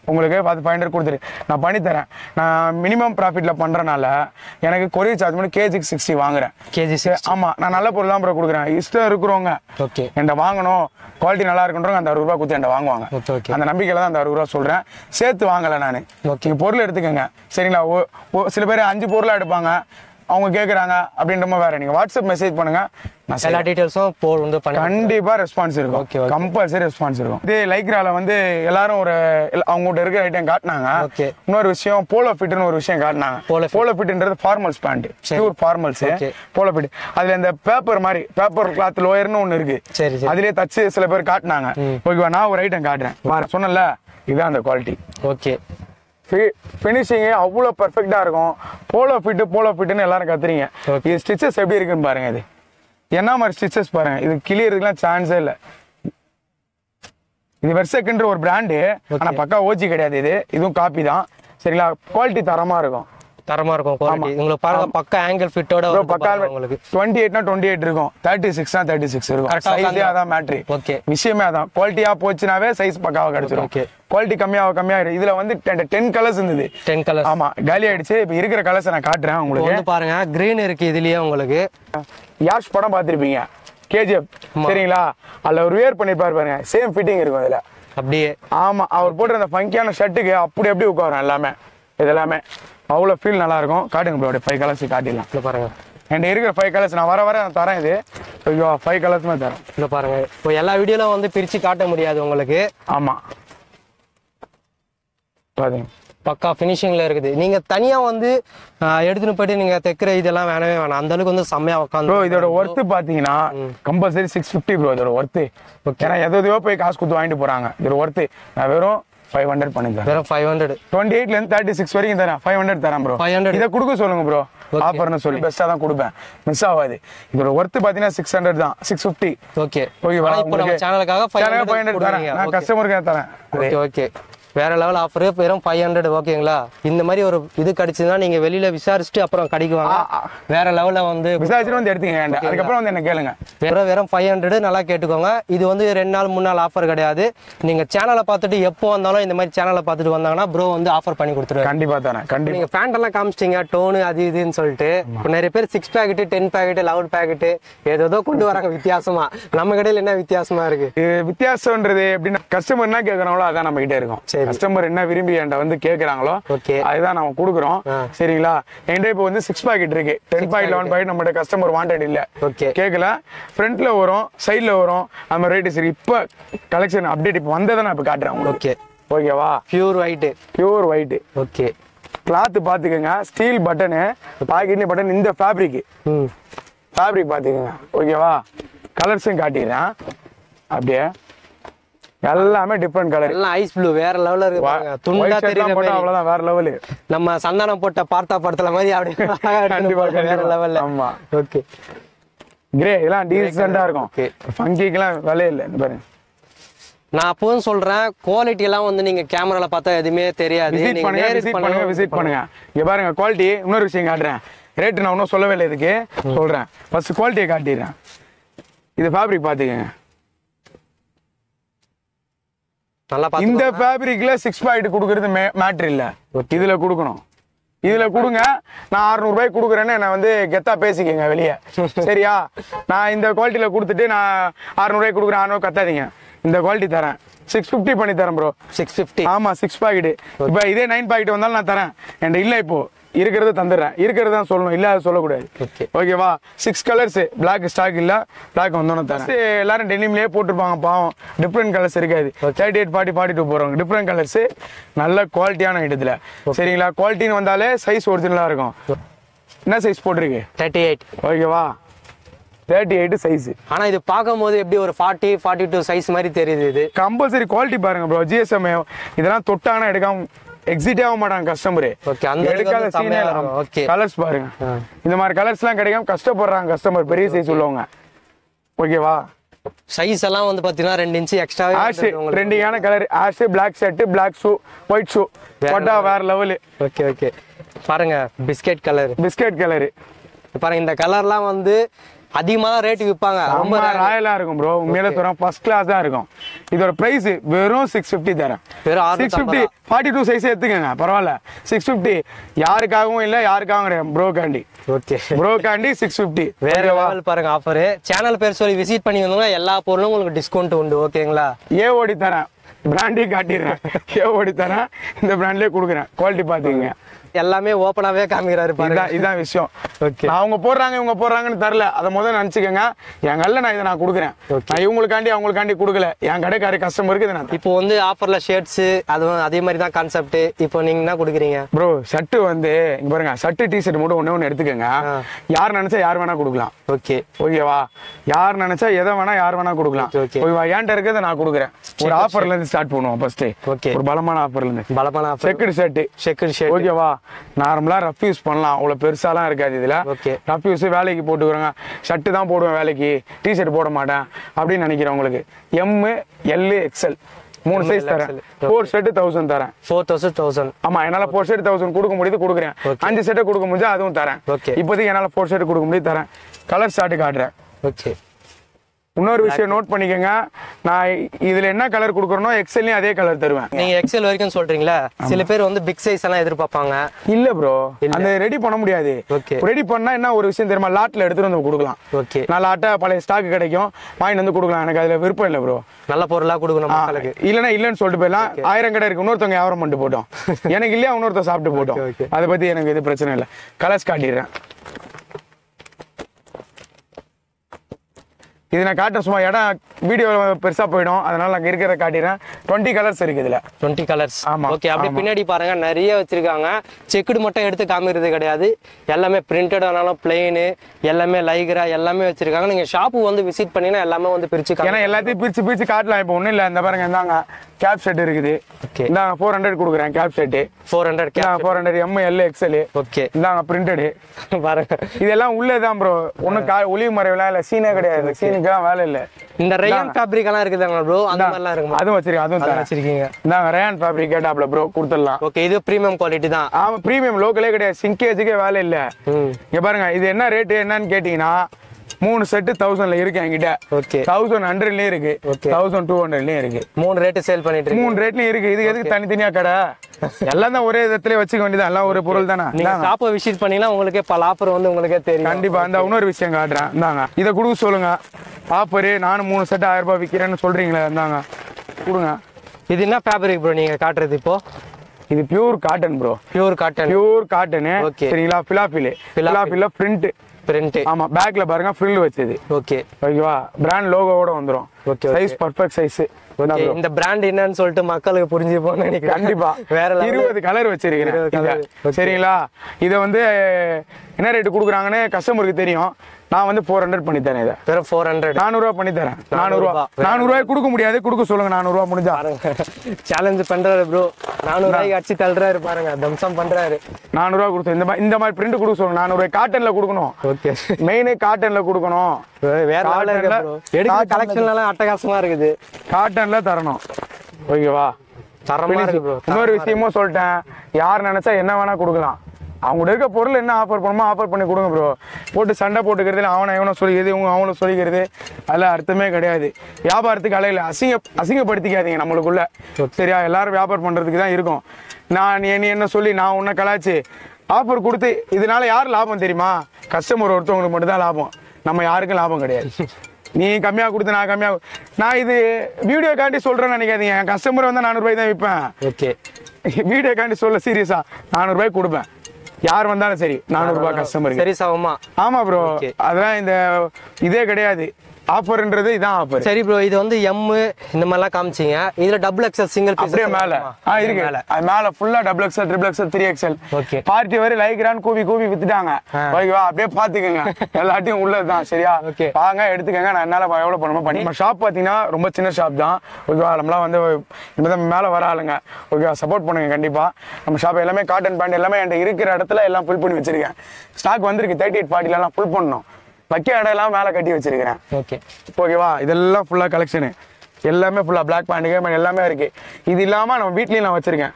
உங்களுக்கு பார்த்து ஃபைவ் ஹண்ட்ரட் கொடுத்துரு நான் பண்ணி தரேன் நான் மினிமம் ப்ராஃபிட்ல பண்றனால எனக்கு கொரியர் சார்ஜ் பண்ணி கேஜிக்கு சிக்ஸ்டி வாங்குறேன் கேஜி சரி, ஆமா நான் நல்ல பொருள் தான் ப்ரோ கொடுக்குறேன் இஷ்டம் இருக்கிறவங்க ஓகே என்கிட்ட வாங்கணும் குவாலிட்டி நல்லா இருக்குன்றவங்க அந்த அறுபது ரூபா கொடுத்து என்கிட்ட வாங்குவாங்க ஓகே ஓகே அந்த நம்பிக்கையில தான் அந்த அறுபது ரூபா சொல்றேன் சேர்த்து வாங்கல நான் Okay. நீங்க பொருள் எடுத்துக்கோங்க சரிங்களா ஓ- ஓ- சில பேர் அஞ்சு பொருளா எடுப்பாங்க அவங்க கேக்குறாங்க அப்படின்றம வேற நீங்க வாட்ஸ்அப் மெசேஜ் பண்ணுங்க நான் எல்லா செய்றேன். டீட்டெயில்ஸும் போ வந்து பண்ணி கண்டிப்பா ரெஸ்பான்ஸ் இருக்கும் Okay, okay. கம்பல்சரி ரெஸ்பான்ஸ் இருக்கும் இதே லைக்ரால வந்து எல்லாரும் ஒரு எல்லா- அவங்ககிட்ட இருக்கிற ஐட்டம் காட்டினாங்க Okay. இன்னொரு விஷயம் போலோ ஃபிட்னு ஒரு விஷயம் காட்டினாங்க Polo fit. போலோ ஃபிட்ன்றது formals pant pure formals Okay. Polo fit அதுல இந்த பேப்பர் மாதிரி பேப்பர் கிளாத் லோயர்னு ஒண்ணு இருக்கு சரி சரி அதுலயே தச்சு சில பேர் காட்டினாங்க ஓகேவா நான் ஒரு ஐட்டம் காட்டுறேன் பாரு சொன்னல இதான் அந்த குவாலிட்டி ஓகே ஃபினிஷிங் அவ்வளோ பெர்ஃபெக்டா இருக்கும் போலோ ஃபிட் போலோ ஃபிட்னு எல்லாரும் கத்துறீங்க Okay. இது ஸ்டிச்சஸ் எப்படி இருக்குன்னு பாருங்க இது என்ன மாதிரி ஸ்டிச்சஸ் பாருங்க இது கிளியறதுக்குலாம் சான்ஸே இல்லை இது வெர்செக்குன்ற ஒரு பிராண்டு ஆனா பக்கா ஓஜி கிடையாது இது இதுவும் காப்பி தான் சரிங்களா குவாலிட்டி தரமா இருக்கும் தரமா இருக்கும் குவாலிட்டி உங்களுக்கு பாருங்க பக்க ஆங்கிள் ஃபிட்டோட ப்ரோ வந்து பக்கா பாருங்க உங்களுக்கு டுவெண்ட்டி எயிட்னா டுவெண்ட்டி எயிட் இருக்கும் தேர்ட்டி சிக்ஸ்னா தேர்ட்டி சிக்ஸ் இருக்கும் Correct ஆ சைஸே உட்காந்து- அதான் மேட்ரு ஓகே விஷயமே அதான் குவாலிட்டியா போச்சுனாவே சைஸ் பக்காவா கிடைச்சிரும் Okay. குவாலிட்டி கம்மியாக கம்மியாக இதுல வந்து டென் கலர்ஸ் இருந்தது டென் கலர் ஆமா காலி ஆயிடுச்சு இப்போ இருக்கிற கலர்ஸ் நான் காட்டுறேன் உங்களுக்கு வந்து பாருங்க கிரீன் இருக்கு இதுலயே உங்களுக்கு யாஷ் படம் பார்த்திருப்பீங்க கேஜிஎஃப் சரிங்களா அதுல ஒரு வியர் பண்ணிருப்பாரு பாருங்க சேம் ஃபிட்டிங் இருக்கும் இதுல அப்படியே ஆமா அவர் போட்டு அந்த ஃபங்கியான ஷர்ட்டுக்கு அப்படி அப்படி உட்காரும் எல்லாமே இது எல்லாமே அவ்வளோ ஃபீல் நல்லா இருக்கும் காட்டுங்க ப்ரோ ஃபைவ் கலர்ஸ் காட்டிடலாம் இங்க பாருங்க என்கிட்ட இருக்கிற ஃபைவ் கலர்ஸ் நான் வர வர நான் தரேன் இது ஐயோ ஃபைவ் கலர்ஸுமே தரேன் இங்க பாருங்க இப்போ எல்லா வீடியோல வந்து பிரிச்சு காட்ட முடியாது உங்களுக்கு ஆமா பாருங்க பக்கா ஃபினிஷிங்ல இருக்குது நீங்க தனியா வந்து ஆஹ், எடுத்துட்டு போயிட்டு நீங்க தைக்கிற இதெல்லாம் வேணவே வேணாம் அந்த அளவுக்கு வந்து செம்மையா உட்காந்து ப்ரோ இதோட ஒர்த்து பாத்தீங்கன்னா கம்பல்சரி சிக்ஸ் ஃபிஃப்டி ப்ரோ இதோட ஒர்த்து ஏன்னா எதோ எதையோ போய் காசு கொடுத்து வாங்கிட்டு போறாங்க இதோட ஒர்த்து நான் வெறும் ஃபைவ் ஹண்ட்ரட் பண்ணிக்கிறேன் வெறும் ஃபைவ் ஹண்ட்ரட் டுவெண்ட்டி எயிட்ல இருந்து தேர்ட்டி சிக்ஸ் வரைக்கும் தரேன் ஃபைவ் ஹண்ட்ரட் தரேன் ப்ரோ 500. இதை கொடுக்க சொல்லுங்க ப்ரோ ஆஃபர்னு சொல்லி பெஸ்ட்டாக தான் கொடுப்பேன் மிஸ் ஆகாது இதோட ஒர்த்து பார்த்தீங்கன்னா சிக்ஸ் ஹண்ட்ரட் தான் சிக்ஸ் ஃபிஃப்டி ஓகே ஓகேவா இப்போ நம்ம சேனலுக்காக ஃபைவ் ஃபைவ் ஹண்ட்ரட் தரேன் நான் கஸ்டமருக்கு தரேன் ஓகே ஓகே வேற லெவல் ஆஃபர் வெறும் ஃபைவ் ஹண்ட்ரட் ஓகேங்களா இந்த மாதிரி ஒரு இது கிடைச்சதுன்னா நீங்க வெளியில விசாரிச்சுட்டு அப்புறம் கடைக்கு வாங்க வேற லெவல்ல வந்து விசாரிச்சுட்டு வந்து எடுத்துங்க என்கிட்ட. அதுக்கப்புறம் வந்து என்ன கேளுங்க வெறும் வெறும் ஃபைவ் ஹண்ட்ரட் நல்லா கேட்டுக்கோங்க இது வந்து ரெண்டு நாள் மூணு நாள் ஆஃபர் கிடையாது நீங்க சேனலை பார்த்துட்டு எப்போ வந்தாலும் இந்த மாதிரி சேனலை பார்த்துட்டு வந்தாங்கன்னா ப்ரோ வந்து ஆஃபர் பண்ணி கொடுத்துருவாரு கண்டிப்பா தரேன் கண்டிப்பா நீங்க பேண்ட் எல்லாம் காமிச்சிட்டீங்க டோனு அது இதுன்னு சொல்லிட்டு இப்போ நிறைய பேர் six packet ten packet eleven packet ஏதோ கொண்டு வராங்க வித்தியாசமா நம்ம கடையில் என்ன வித்தியாசமா இருக்கு இது வித்தியாசம்ன்றது எப்படின்னா கஸ்டமர் என்ன கேட்கறாங்களோ அதான் நம்ம கிட்ட இருக்கும் சரி. கஸ்டமர் என்ன விரும்பி என்கிட்ட வந்து கேட்கறாங்களோ Okay. அதுதான் நம்ம கொடுக்குறோம் ஆ. சரிங்களா என்கிட்ட இப்போ வந்து சிக்ஸ் பாக்கெட் இருக்கு டென் பாக்கெட் லெவன் பாக்கெட் நம்மகிட்ட கஸ்டமர் வாண்டட் இல்ல ஓகே கேட்கல ஃப்ரண்ட்ல வரும் சைடுல வரும் நம்ம ரேட்டு சரி இப்போ கலெக்ஷன் அப்டேட் இப்போ வந்ததை நான் இப்போ காட்டுறேன் உங்களுக்கு ஓகே ஓகேவா pure white pure white okay cloth பாத்துக்கோங்க ஸ்டீல் பட்டனு பாக்கெட்லயும் பட்டன் இந்த ஃபேப்ரிக் ம் ஃபேப்ரிக் பாத்துக்கோங்க ஓகேவா கலர்ஸும் காட்டிடுறேன் அப்படியே எல்லாமே டிஃப்ரெண்ட் கலர் எல்லாம் ஐஸ் ப்ளூ வேற லெவல்ல இருக்கு பாருங்க. துண்டா தெரியுற போட்டா மாதிரி அவ்வளவுதான் வேற லெவலு நம்ம சந்தானம் போட்ட பார்த்தா படத்துல மாதிரி அப்படி அழகா எடுத்துட்டு கண்டிப்பா, போறாங்க வேற கண்டிப்பா. லெவல்ல ஆமா. ஓகே கிரே இதெல்லாம் டீசெண்டா இருக்கும் Okay. ஃபங்கிக்கெல்லாம் விலையே இல்லை இந்த பாருங்க நான் அப்பவும் சொல்றேன் குவாலிட்டி எல்லாம் வந்து நீங்க கேமரால பார்த்தா எதுவுமே தெரியாது விசிட் நீங்க பண்ணுங்க நேரில் விசிட் பண்ணுங்க விசிட் பண்ணுங்க இங்க பாருங்க குவாலிட்டி இன்னொரு விஷயம் காட்டுறேன் ரேட் நான் இன்னும் சொல்லவே இல்லை இதுக்கு சொல்றேன் ஃபர்ஸ்ட் குவாலிட்டியை காட்டிடுறேன் இது ஃபேப்ரிக் பாத்துக்கங்க நல்லா பார்த்து இந்த ஃபேப்ரிக்ல சிக்ஸ் பாயிண்ட் கொடுக்கறது மேட்ரு இல்ல இதுல கொடுக்கணும் இதுல கொடுங்க நான் 600 ரூபாய்க்கு கொடுக்குறேன்னு நான் வந்து கெத்தா பேசிக்கங்க வெளியே சரியா நான் இந்த குவாலிட்டியில கொடுத்துட்டு நான் 600 ரூபாய்க்கு கொடுக்குறேன் 600 கத்தாதீங்க இந்த குவாலிட்டி தரேன் சிக்ஸ் ஃபிஃப்டி பண்ணி தரேன் ப்ரோ சிக்ஸ் ஃபிஃப்டி ஆமா சிக்ஸ் பாக்கெட் இப்போ இதே நைன் பாக்கெட் வந்தாலும் நான் தரேன் என்கிட்ட இல்ல இப்போ இருக்கிறத தந்துடுறேன் இருக்கிறது தான் சொல்லணும் இல்ல அது சொல்லக்கூடாது Okay. ஓகேவா சிக்ஸ் கலர்ஸ் Black ஸ்டாக் இல்ல Black வந்தோன்னு தரேன் First எல்லாரும் டெனிம்லயே போட்டிருப்பாங்க பாவம் டிஃப்ரெண்ட் கலர்ஸ் இருக்காது thirty eight forty forty two போறவங்க டிஃப்ரெண்ட் கலர்ஸ் நல்ல குவாலிட்டியான இடத்துல சரிங்களா குவாலிட்டின்னு வந்தாலே சைஸ் ஒரிஜினலா இருக்கும் என்ன சைஸ் போட்டிருக்கு தேர்ட்டி எயிட் ஓகேவா தேர்ட்டி எயிட் சைஸ் ஆனா இது பார்க்கும்போது எப்படி ஒரு ஃபார்ட்டி ஃபார்ட்டி டூ சைஸ் மாதிரி தெரியுது இது கம்பல்சரி குவாலிட்டி பாருங்க ப்ரோ ஜிஎஸ்எம் இதெல்லாம் தொட்டானா எடுக்காம எக்ஸிட் ஆக மாட்டாங்க கஸ்டமர் Okay, அந்த அளவுக்கு எடுக்காத வந்து செம்மையா சீனே இருக்கும். Okay. கலர்ஸ் பாருங்க இந்த மாதிரி கலர்ஸ்லாம் கிடைக்காம கஷ்டப்படுறாங்க கஸ்டமர் பெரிய சைஸ் உள்ளவங்க ஓகேவா சைஸ் எல்லாம் வந்து பாத்தீங்கன்னா ரெண்டு இன்ச்சு எக்ஸ்ட்ராவே ஆஷ் ட்ரெண்டிங்கான colour ash black shirt black shoe white shoe போட்டா வேற லெவலு ஓகே ஓகே பாருங்க பிஸ்கெட் கலர் பிஸ்கட் கலரு பாருங்க இந்த கலர்லாம் வந்து அதிகமா தான் ரேட் விற்பாங்க ரொம்ப ரொம்ப ராயலா இருக்கும் ப்ரோ உண்மையில சொல்றேன் ஃபர்ஸ்ட் கிளாஸ் தான் இருக்கும் இதோட பிரைஸ் வெறும் சிக்ஸ் ஃபிஃப்டி தரேன் வெறும் six 650 fifty forty two size எடுத்துக்கங்க பரவாயில்ல சிக்ஸ் ஃபிஃப்டி யாருக்காகவும் இல்லை யாருக்காகவும் கிடையாது ப்ரோ காண்டி ஓகே ப்ரோ காண்டி சிக்ஸ் ஃபிஃப்டி வேற லெவல் பாருங்க ஆஃபர் சேனல் பேர் சொல்லி விசிட் பண்ணி வந்தோம்னா எல்லா பொருளும் உங்களுக்கு டிஸ்கவுண்ட் உண்டு ஓகேங்களா ஏ ஓடி தரேன் பிராண்டே காட்டிடுறேன் ஏ ஓடி தரேன் இந்த பிராண்ட்லேயே கொடுக்குறேன் குவாலிட்டி பார்த்துக்கங்க எல்லாமே ஓப்பனாவே காமிக்கிறாரு பாருங்க இதான் இதான் விஷயம் Okay. நான் அவங்க போடுறாங்க இவங்க போடுறாங்கன்னு தரல அதை முதல்ல நினச்சிக்கோங்க என் கல்ல நான் இதை நான் கொடுக்குறேன் நான் இவங்களுக்காண்டி அவங்களுக்காண்டி கொடுக்கல என் கடைக்கார கஸ்டமருக்கு இதை நான் இப்போ வந்து ஆஃபர்ல ஷர்ட்ஸ் அது அதே மாதிரி தான் கான்செப்ட் இப்போ நீங்க என்ன கொடுக்குறீங்க ப்ரோ ஷர்ட் வந்து இங்க பாருங்க ஷர்ட் டி ஷர்ட் மட்டும் ஒண்ணே ஒன்று எடுத்துக்கோங்க யார் நினைச்சா யார் வேணா கொடுக்கலாம் ஓகே ஓகேவா யார் நினைச்சா எதை வேணா யார் வேணா கொடுக்கலாம் Okay, okay. ஓகேவா ஏன்ட்ட இருக்கிறத நான் கொடுக்குறேன் ஒரு ஆஃபர்ல இருந்து ஸ்டார்ட் பண்ணுவோம் ஃபர்ஸ்ட் Okay. ஒரு பலமான ஆஃபர்ல இருந்து பலமான offer checked shirt checked shirt ஓகேவா நார்மலா ரஃப் யூஸ் பண்ணலாம் அவ்வளவு பெருசாலாம் இருக்காது இதுல Okay. ரஃப் யூஸ் வேலைக்கு போட்டுக்கிறோங்க ஷர்ட் தான் போடுவேன் வேலைக்கு டி ஷர்ட் போட மாட்டேன் அப்படின்னு நினைக்கிறேன் உங்களுக்கு எம் எல் எக்ஸ்எல் மூணு சைஸ் தரேன் XL. ஃபோர் ஷர்ட் தௌசண்ட் தரேன் ஃபோர் தௌசண்ட் தௌசண்ட் ஆமா என்னால ஃபோர் ஷர்ட் தௌசண்ட் கொடுக்க முடியுது கொடுக்குறேன் Okay. அஞ்சு செட்டை கொடுக்க முடிஞ்சா அதுவும் தரேன் Okay. இப்போதைக்கு என்னால ஃபோர் ஷர்ட் கொடுக்க முடியுது தரேன் கலர் ஷார்ட் காட்டுறேன் ஓகே இன்னொரு விஷயம் நோட் பண்ணிக்கோங்க நான் இதுல என்ன கலர் கொடுக்குறனோ எக்ஸல்லையும் அதே கலர் தருவேன் நீங்க எக்ஸல் வரைக்கும் சொல்றீங்களா சில பேர் வந்து பிக் சைஸ் எல்லாம் எதிர்பார்ப்பாங்க இல்ல ப்ரோ அந்த ரெடி பண்ண முடியாது Okay. ரெடி பண்ணா என்ன ஒரு விஷயம் தெரியுமா லாட்ல எடுத்துட்டு வந்து கொடுக்கலாம் ஓகே நான் லாட்டா பழைய ஸ்டாக் கிடைக்கும் வாங்கிட்டு வந்து கொடுக்கலாம் எனக்கு அதுல விருப்பம் இல்லை ப்ரோ நல்ல பொருளா கொடுக்கணும் மக்களுக்கு இல்லைன்னா இல்லைன்னு சொல்லிட்டு போயிடலாம் ஆயிரம் கடை இருக்கு இன்னொருத்தவங்க வியாபாரம் பண்ணிட்டு போட்டோம் எனக்கு இல்லையா இன்னொருத்தர் சாப்பிட்டு போட்டோம் Okay, okay. அதை பத்தி எனக்கு எது பிரச்சனை இல்லை கலர்ஸ் காட்டிடுறேன் இது நான் காட்டுறேன் சும்மா இடம் வீடியோ பெருசா போயிடும் அதனால நான் இருக்கிறத காட்டிடுறேன் டுவெண்ட்டி கலர்ஸ் இருக்கு இதுல டுவெண்ட்டி கலர்ஸ் ஆமா, ஓகே அப்படியே பின்னாடி பாருங்க நிறைய வச்சிருக்காங்க செக்குடு மட்டும் எடுத்து காமிக்கிறது கிடையாது எல்லாமே பிரிண்டட் ஆனாலும் பிளெயின் எல்லாமே லைகரா எல்லாமே வச்சிருக்காங்க நீங்க ஷாப்பு வந்து விசிட் பண்ணீங்கன்னா எல்லாமே வந்து பிரிச்சு காமி- ஏன்னா எல்லாத்தையும் பிரிச்சு பிரிச்சு காட்டலாம் இப்போ ஒண்ணும் இல்ல இந்த பாருங்க இந்தாங்க கேப் செட் இருக்குது Okay. இந்தாங்க ஃபோர் ஹண்ட்ரட் கொடுக்குறேன் cap set four hundred four hundred M L XL okay இந்தாங்க பிரிண்டடு பாருங்க இதெல்லாம் உள்ளதான் ப்ரோ ஒன்றும் கா ஒளிவு மறைவுலாம் இல்லை சீனே கிடையாது சீனுக்குலாம் வேலை இல்லை இந்த ரயான் ஃபேப்ரிக் எல்லாம் இருக்குதாங்க ப்ரோ அந்த மாதிரிலாம் இருக்குமா அதுவும் வச்சிருக்கேன் அதுவும் அதெல்லாம் தரேன் வச்சிருக்கீங்க இந்தாங்க ரேன் ஃபேப்ரிக் கேட்டாப்ல ப்ரோ கொடுத்துடலாம் ஓகே இது பிரீமியம் குவாலிட்டி தான் ஆமா ப்ரீமியம் லோக்கலே கிடையாது சிங்கேஜுக்கே வேலை இல்லை ம் இங்க பாருங்க இது என்ன ரேட்டு என்னன்னு கேட்டீங்கன்னா மூணு செட்டு தௌசண்ட்ல இருக்கு என்கிட்ட ஓகே தௌசண்ட் ஹண்ட்ரட்லயும் இருக்கு Okay. தௌசண்ட் டூ ஹண்ட்ரட்லயும் இருக்கு மூணு ரேட்டு சேல் பண்ணிட்டு இருக்கீங்க மூணு ரேட்லயும் இருக்கு இது எதுக்கு தனித்தனியா கடை எல்லாம் தான் ஒரே விதத்துல வச்சுக்க வேண்டியதான் எல்லாம் ஒரு பொருள் தானே நீங்க இந்தாங்க. ஷாப்பை விசிட் பண்ணீங்கன்னா உங்களுக்கே பல ஆஃபர் வந்து உங்களுக்கே தெரியும் கண்டிப்பா அந்த இன்னொரு விஷயம் காட்டுறேன் இந்தாங்க இதை கொடுக்க சொல்லுங்க ஆஃபரு நானும் மூணு செட் ஆயிரம் ரூபாய் விற்கிறேன்னு சொல்றீங்களே இந்தாங்க கொடுங்க இது என்ன ஃபேப்ரிக் ப்ரோ நீங்க காட்டுறது இப்போ இது pure cotton bro pure cotton pure cotton Okay. சரிங்களா பிலாபில் பிலாபில பிரிண்ட் பிரிண்ட் ஆமா பேக்ல பாருங்க ஃப்ரில் வச்சது ஓகே ஓகேவா பிராண்ட் லோகோவோட வந்துரும் Okay, okay. Size perfect size okay இந்த பிராண்ட் என்னன்னு சொல்லிட்டு மக்களுக்கு புரிஞ்சு போன நினைக்கிறேன் கண்டிப்பா வேற level. இருபது கலர் வச்சிருக்கிறேன் இருபது இத. colour. Okay. சரிங்களா இதை வந்து என்ன ரேட்டு கொடுக்குறாங்கன்னு கஸ்டமருக்கு தெரியும் நான் வந்து ஃபோர் ஹண்ட்ரட் பண்ணி தரேன் இதை வெறும் ஃபோர் ஹண்ட்ரட் நானூறுவா பண்ணி தரேன் நானூறுவா ரூபாய். நானூறுவாய் கொடுக்க முடியாது கொடுக்க சொல்லுங்க நானூறுவா முடிஞ்சா சேலஞ்ச் பண்றாரு ப்ரோ நானூறு ரூபாய்க்கு அடிச்சு தள்ளுறாரு பாருங்க தம்சம் பண்றாரு நானூறுவா கொடுத்து இந்த மாதிரி இந்த மாதிரி பிரிண்ட் கொடுக்க சொல்லுங்க நானூறுவாய் காட்டன்ல கொடுக்கணும் ஓகே மெயினே காட்டன்ல கொடுக்கணும் வேற level இருக்கு Cotton bro. ல- எடுக்கிற cotton ல- கலெக்ஷன் எல்லாம் அட்டகாசமா இருக்குது காட்டன்ல தரணும் ஓகேவா தரமா இருக்கு ப்ரோ இன்னொரு விஷயமும் சொல்லிட்டேன் யார் நினைச்சா என்ன வேணா கொடுக்கலாம் அவங்க இருக்க பொருள் என்ன ஆஃபர் பண்ணுமோ ஆஃபர் பண்ணி கொடுங்க ப்ரோ போட்டு சண்டை போட்டுக்கிறது அவனை இவனை சொல்லிக்கிறது இவங்க அவனை சொல்லிக்கிறது அதெல்லாம் அர்த்தமே கிடையாது வியாபாரத்துக்கு அலையில அசிங்க அசிங்கப்படுத்திக்காதீங்க நம்மளுக்குள்ள சரியா எல்லாரும் வியாபாரம் பண்றதுக்கு தான் இருக்கும் நான் நீ நீ என்ன சொல்லி நான் உன்னை கலாய்ச்சி ஆஃபர் கொடுத்து இதனால யார் லாபம் தெரியுமா கஸ்டமர் ஒருத்தவங்களுக்கு மட்டும் தான் லாபம் நம்ம யாருக்கும் லாபம் கிடையாது நீ கம்மியா கொடுத்து நான் கம்மியா நான் இது வீடியோ காண்டி சொல்றேன்னு நினைக்காதீங்க என் கஸ்டமர் வந்து நானூறுபாய் தான் விற்பேன் ஓகே வீடியோ காண்டி சொல்ல சீரியஸா நானூறுபாய் கொடுப்பேன் யார் வந்தாலும் சரி நானூறுபாய் கஸ்டமருக்கு சரி சமமா ஆமா ப்ரோ Okay. அதெல்லாம் இந்த இதே கிடையாது ஆஃபர்ன்றது இதான் ஆஃபர் சரி ப்ரோ இது வந்து எம் இந்த மாதிரிலாம் காமிச்சீங்க இதுல டபுள் எக்ஸல் சிங்கிள் பீஸ் அப்படியே மேல ஆ இருக்கு அது மேல ஃபுல்லா double XL triple XL three XL Okay. Forty வரை லைக்ரான்னு கூவி கூவி வித்துட்டாங்க ஓகேவா அப்படியே பாத்துக்கோங்க எல்லாத்தையும் உள்ளதுதான் சரியா Okay. வாங்க எடுத்துக்கங்க நான் என்னால எவ்வளவு பண்ணுமோ பண்ணி நம்ம ஷாப் பாத்தீங்கன்னா ரொம்ப சின்ன ஷாப் தான் ஓகேவா நம்மளாம் வந்து இப்பதான் மேல வர ஆளுங்க ஓகேவா சப்போர்ட் பண்ணுங்க கண்டிப்பா நம்ம ஷாப் எல்லாமே காட்டன் பேண்ட் எல்லாமே என்கிட்ட இருக்கிற இடத்துல எல்லாம் ஃபுல் பண்ணி வச்சிருக்கேன் ஸ்டாக் வந்திருக்கு தேர்ட்டி எயிட் ஃபார்ட்டில எல்லாம் ஃபுல் பண்ணணும் வைக்க இடம் எல்லாம் மேல கட்டி வச்சிருக்கிறேன் ஓகே ஓகேவா இதெல்லாம் ஃபுல்லாக கலெக்ஷனு எல்லாமே ஃபுல்லாக பிளாக் பேண்ட் எல்லாமே இருக்கு இது இல்லாமல் நம்ம வீட்லேயும் நான் வச்சிருக்கேன்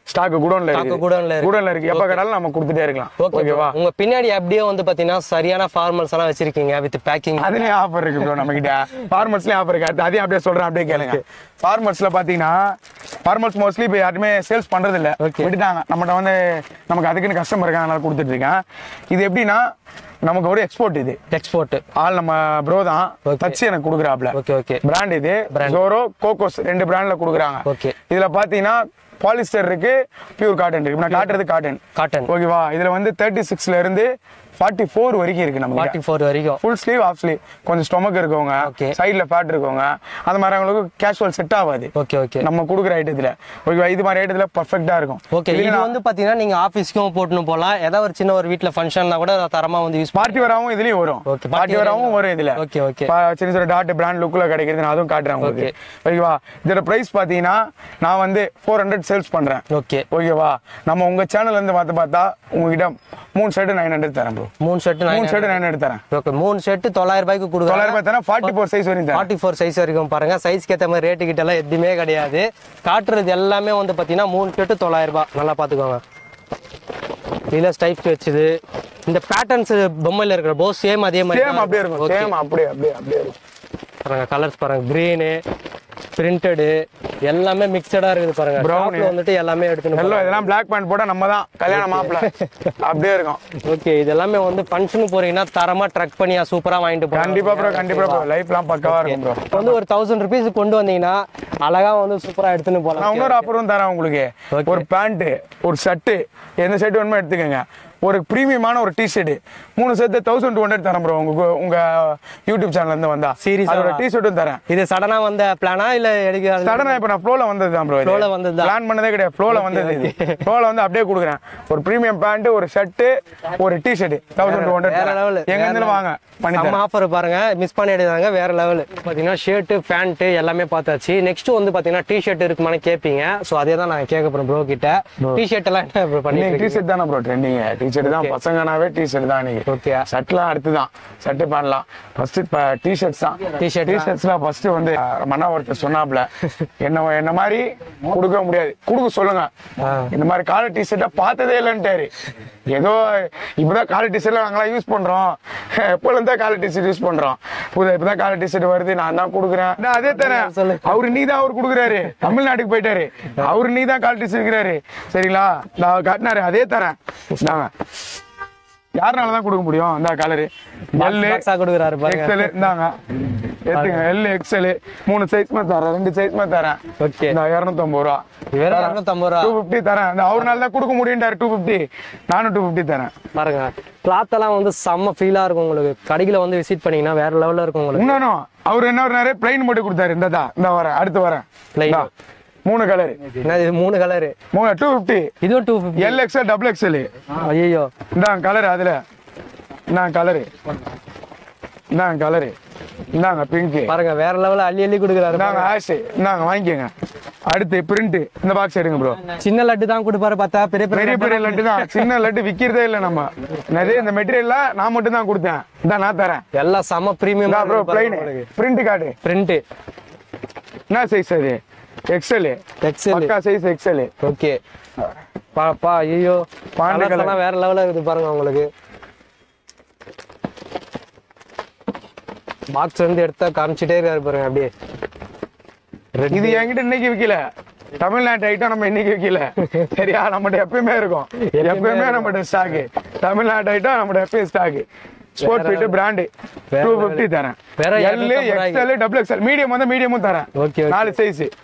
ஸ்டாக் குடோன்ல இருக்கு குடோன்ல இருக்கு. குடோன்ல இருக்கு எப்ப கேட்டாலும் நம்ம கொடுத்துட்டே இருக்கலாம் ஓகே ஓகேவா உங்க பின்னாடி அப்படியே வந்து பாத்தீங்கன்னா சரியான ஃபார்மல்ஸ் எல்லாம் வச்சிருக்கீங்க வித் பேக்கிங் அதுலயும் ஆஃபர் இருக்கு ப்ரோ நம்ம கிட்ட ஃபார்மல்ஸ்லயும் ஆஃபர் இருக்கு அடுத்து அதையும் அப்படியே சொல்றேன் அப்படியே கேளுங்க ஃபார்மல்ஸ்ல பாத்தீங்கன்னா ஃபார்மல்ஸ் மோஸ்ட்லி இப்போ யாருமே சேல்ஸ் பண்றது இல்ல Okay. விட்டுட்டாங்க நம்மகிட்ட வந்து நமக்கு அதுக்குன்னு கஸ்டமர் இருக்காங்க அதனால கொடுத்துட்டு இருக்கேன் இது எப்படின்னா நமக்கு ஒரு எக்ஸ்போர்ட் இது எக்ஸ்போர்ட் ஆள் நம்ம ப்ரோ தான் Okay. தச்சு எனக்கு கொடுக்குறாப்ல ஓகே ஓகே பிராண்ட் இது ஜோரோ கோகோஸ் ரெண்டு பிராண்ட்ல கொடுக்குறாங்க Okay. இதுல பாத்தீங்கன்னா பாலிஸ்டர் இருக்கு பியூர் காட்டன் இருக்கு இப்ப நான் காட்டுறது காட்டன் காட்டன் ஓகேவா இதுல வந்து தேர்ட்டி சிக்ஸ்ல இருந்து ஃபார்ட்டி ஃபோர் வரைக்கும் இருக்கு நம்ம ஃபார்ட்டி ஃபோர் வரைக்கும் ஃபுல் ஸ்லீவ் ஆஃப் ஸ்லீவ் கொஞ்சம் ஸ்டொமக் இருக்கவங்க Okay. சைடுல ஃபேட் இருக்கவங்க அந்த மாதிரி அவங்களுக்கு கேஷுவல் செட் ஆகாது ஓகே ஓகே நம்ம கொடுக்குற ஐட்டத்துல ஓகேவா இது மாதிரி ஐட்டத்துல பர்ஃபெக்டா இருக்கும் ஓகே இது வந்து பாத்தீங்கன்னா நீங்க ஆபீஸ்க்கும் போட்டுன்னு போலாம் ஏதாவது ஒரு சின்ன ஒரு வீட்ல ஃபங்க்ஷன்னா கூட தரமா வந்து யூஸ் பார்ட்டி வராவும் இதுலயும் வரும் Okay, party பார்ட்டி வராவும் வரும் இதுல ஓகே ஓகே பா- சின்ன சின்ன டாட் பிராண்ட் லுக்ல கிடைக்கிறது நான் அதுவும் காட்டுறேன் உங்களுக்கு ஓகேவா இதோட பிரைஸ் பாத்தீங்கன்னா நான் வந்து ஃபோர் ஹண்ட்ரட் சேல்ஸ் பண்றேன் ஓகே ஓகேவா நம்ம உங்க சேனல்ல இருந்து பார்த்து பார்த்தா உங்ககிட்ட மூணு ஷர்ட் நைன் ஹண்ட்ரட் தரேன் ப்ரோ மூணு ஷர்ட் மூணு ஷர்ட் நைன் ஹண்ட்ரட் தரேன் ஓகே மூணு ஷர்ட் தொள்ளாயிரம் ரூபாய்க்கு கொடுக்குறாங்க தொள்ளாயிரம் ரூபாய் தரேன் ஃபார்ட்டி ஃபோர் சைஸ் வரையும் தரேன் ஃபார்ட்டி ஃபோர் சைஸ் வரைக்கும் பாருங்க சைஸ்க்கு ஏற்ற மாதிரி ரேட்டு கிட்ட எல்லாம் எதுவுமே கிடையாது காட்டுறது எல்லாமே வந்து பார்த்தீங்கன்னா மூணு ஷர்ட்டு தொள்ளாயிரம் ரூபாய் நல்லா பார்த்துக்கோங்க இதில் ஸ்டைப்ஸ் வச்சுது இந்த பேட்டர்ன்ஸ் பொம்மையில் இருக்கிற போ சேம் அதே மாதிரி சேம் அப்படியே இருக்கும் சேம் அப்படியே அப்படியே அப்படியே இருக்கும் பாருங்க கலர்ஸ் பாருங்க கிரீனு பிரிண்டடு எல்லாமே மிக்சடா இருக்குது பாருங்க Brown. ப்ரௌன் வந்துட்டு எல்லாமே எடுத்துன்னு எல்லாம் இதெல்லாம் பிளாக் பேண்ட் போட்டா நம்ம தான் கல்யாண மாப்பிள்ள அப்படியே இருக்கும் ஓகே இது எல்லாமே வந்து ஃபங்க்ஷனுக்கு போறீங்கன்னா தரமா ட்ரக் பண்ணி சூப்பரா வாங்கிட்டு போகலாம் கண்டிப்பா ப்ரோ கண்டிப்பா ப்ரோ லைஃப்லாம் பக்காவா இருக்கும் ப்ரோ இப்போ வந்து ஒரு தௌசண்ட் ருபீஸ் கொண்டு வந்தீங்கன்னா அழகா வந்து சூப்பரா எடுத்துன்னு நான் போகலாம் இன்னொரு ஆஃபரும் தரேன் உங்களுக்கு Okay. ஒரு பேண்ட் ஒரு ஷர்ட் எந்த ஷர்ட் வேணுமோ எடுத்துக்கோங்க ஒரு ப்ரீமியமான ஒரு டிஷர்ட் மூணு சேர்த்து தௌசண்ட் டூ ஹண்ட்ரட் தரேன் ப்ரோ உங்க உங்க யூடியூப் சேனல்ல இருந்து வந்தா Serious ஆ? அதோட டிஷர்ட்டும் தரேன் இது சடனா வந்த பிளானா இல்ல எடுக்க சடனா இப்ப நான் ஃப்ளோல வந்தது தான் ப்ரோ Flow ல வந்ததுதான். பிளான் பண்ணதே கிடையாது ஃப்ளோல வந்தது இது ஃப்ளோல வந்து அப்படியே கொடுக்குறேன் ஒரு ப்ரீமியம் பேண்ட் ஒரு ஷர்ட் ஒரு டிஷர்ட் தௌசண்ட் டூ வேற லெவல் ஹண்ட்ரட் எங்க இருந்து வாங்க பண்ணி நம்ம ஆஃபர் பாருங்க மிஸ் பண்ணிடுறாங்க வேற லெவல் பாத்தீங்கன்னா ஷர்ட் பேண்ட் எல்லாமே பார்த்தாச்சு நெக்ஸ்ட் வந்து பாத்தீங்கன்னா டி ஷர்ட் இருக்குமான்னு கேட்பீங்க சோ அதே தான் நான் கேட்க போறேன் ப்ரோ கிட்ட டி ஷர்ட் எல்லாம் என்ன bro பண்ணிட்டு இன்னைக்கு டிஷர்ட் தானே ப்ரோ ட்ரெண்டிங் டிஷர்ட் தான் பசங்கனாவே டிஷர்ட் தான் இன்னைக்கு ஓகே ஷர்ட்லாம் அடுத்து தான் ஷர்ட் பண்ணலாம் ஃபர்ஸ்ட் இப்போ டிஷர்ட்ஸ் தான் T-shirt தான். டிஷர்ட்ஸ்லாம் ஃபர்ஸ்ட் வந்து மன்னா ஒருத்தர் சொன்னாப்ல என்ன என்ன மாதிரி கொடுக்க முடியாது கொடுக்க சொல்லுங்க இந்த மாதிரி காலர் டிஷர்ட்டை பார்த்ததே இல்லைன்ட்டாரு ஏதோ இப்பதான் காலர் டிஷர்ட்ல நாங்களாம் யூஸ் பண்றோம் எப்போல இருந்தா காலர் டிஷர்ட் யூஸ் பண்றோம் புது இப்பதான் காலர் டிஷர்ட் வருது நான் தான் கொடுக்குறேன் நான் அதே தரேன் சொல்லு. அவரு நீ தான் அவர் கொடுக்குறாரு தமிழ்நாட்டுக்கு போயிட்டாரு அவரு நீ தான் கால் டிஷர்ட் இருக்கிறாரு சரிங்களா நான் காட்டினாரு அதே தரேன் இந்தாங்க யாருனால தான் கொடுக்க முடியும் இந்த கலரு எல்லு பாக்ஸா கொடுக்குறாரு பாருங்க எக்ஸல் இந்தாங்க எடுத்துங்க எல் எக்ஸல் மூணு சைஸ் மாதிரி தரேன் ரெண்டு சைஸ் மாதிரி தரேன் ஓகே இந்த இரநூத்தம்பது ரூபா வெறும் இரநூத்தம்பது ரூபா டூ ஃபிஃப்டி தரேன் இந்த அவருனால தான் கொடுக்க முடியும்டாரு டூ ஃபிஃப்டி நானும் டூ ஃபிஃப்டி தரேன் பாருங்க கிளாத் எல்லாம் வந்து செம்ம ஃபீலா இருக்கும் உங்களுக்கு கடைகளை வந்து விசிட் பண்ணீங்கன்னா வேற லெவல்ல இருக்கும் உங்களுக்கு இன்னொன்னும் அவர் என்ன நிறைய பிளைன் மட்டும் கொடுத்தாரு இந்த தான் இந்த வரேன் அடுத்து வரேன் Plain. இந்தா, மூணு கலர் என்ன இது மூணு கலரு மூணு டூ ஃபிஃப்டி இதுவும் two fifty L XL double XL ஐயோ இந்தாங்க கலர் அதுல இந்தாங்க கலரு இந்தாங்க கலரு இந்தாங்க பிங்க் பாருங்க வேற லெவல்ல அள்ளி அள்ளி கொடுக்குறாரு இந்தாங்க ஆஷ் இந்தாங்க வாங்கிக்கோங்க அடுத்து பிரிண்ட் இந்த பாக்ஸ் எடுங்க ப்ரோ சின்ன லட்டு தான் கொடுப்பாரு பார்த்தா பெரிய பெரிய பெரிய லட்டு தான் சின்ன லட்டு விக்கிறதே இல்ல நம்ம நிறைய இந்த மெட்டீரியல்ல நான் மட்டும் தான் கொடுத்தேன் இந்த நான் தரேன் எல்லாம் செம்ம premium bro plain print card print என்ன சைஸ் அது எக்ஸல் எக்ஸல் பக்கா சைஸ் எக்ஸல் ஓகே பாப்பா ஐயோ பாண்ட colours எல்லாம் வேற லெவல்ல இருக்குது பாருங்க உங்களுக்கு பாக்ஸ் வந்து எடுத்தா காமிச்சிட்டே இருக்காரு பாருங்க அப்படியே Red. இது என்கிட்ட இன்னைக்கு விக்கல தமிழ்நாட்டு ஐட்டம் நம்ம இன்னைக்கு விக்கல சரியா நம்மகிட்ட எப்பயுமே இருக்கும் எப்பயுமே நம்மகிட்ட ஸ்டாக் தமிழ்நாட்டு ஐட்டம் நம்மகிட்ட எப்பயும் ஸ்டாக் ஸ்போர்ட் ஃபிட் பிராண்டு வேற டூ ஃபிஃப்டி தரேன் வேற L 250 XL double XL medium வந்து மீடியமும் தரேன் Okay, okay. நாலு சைஸ்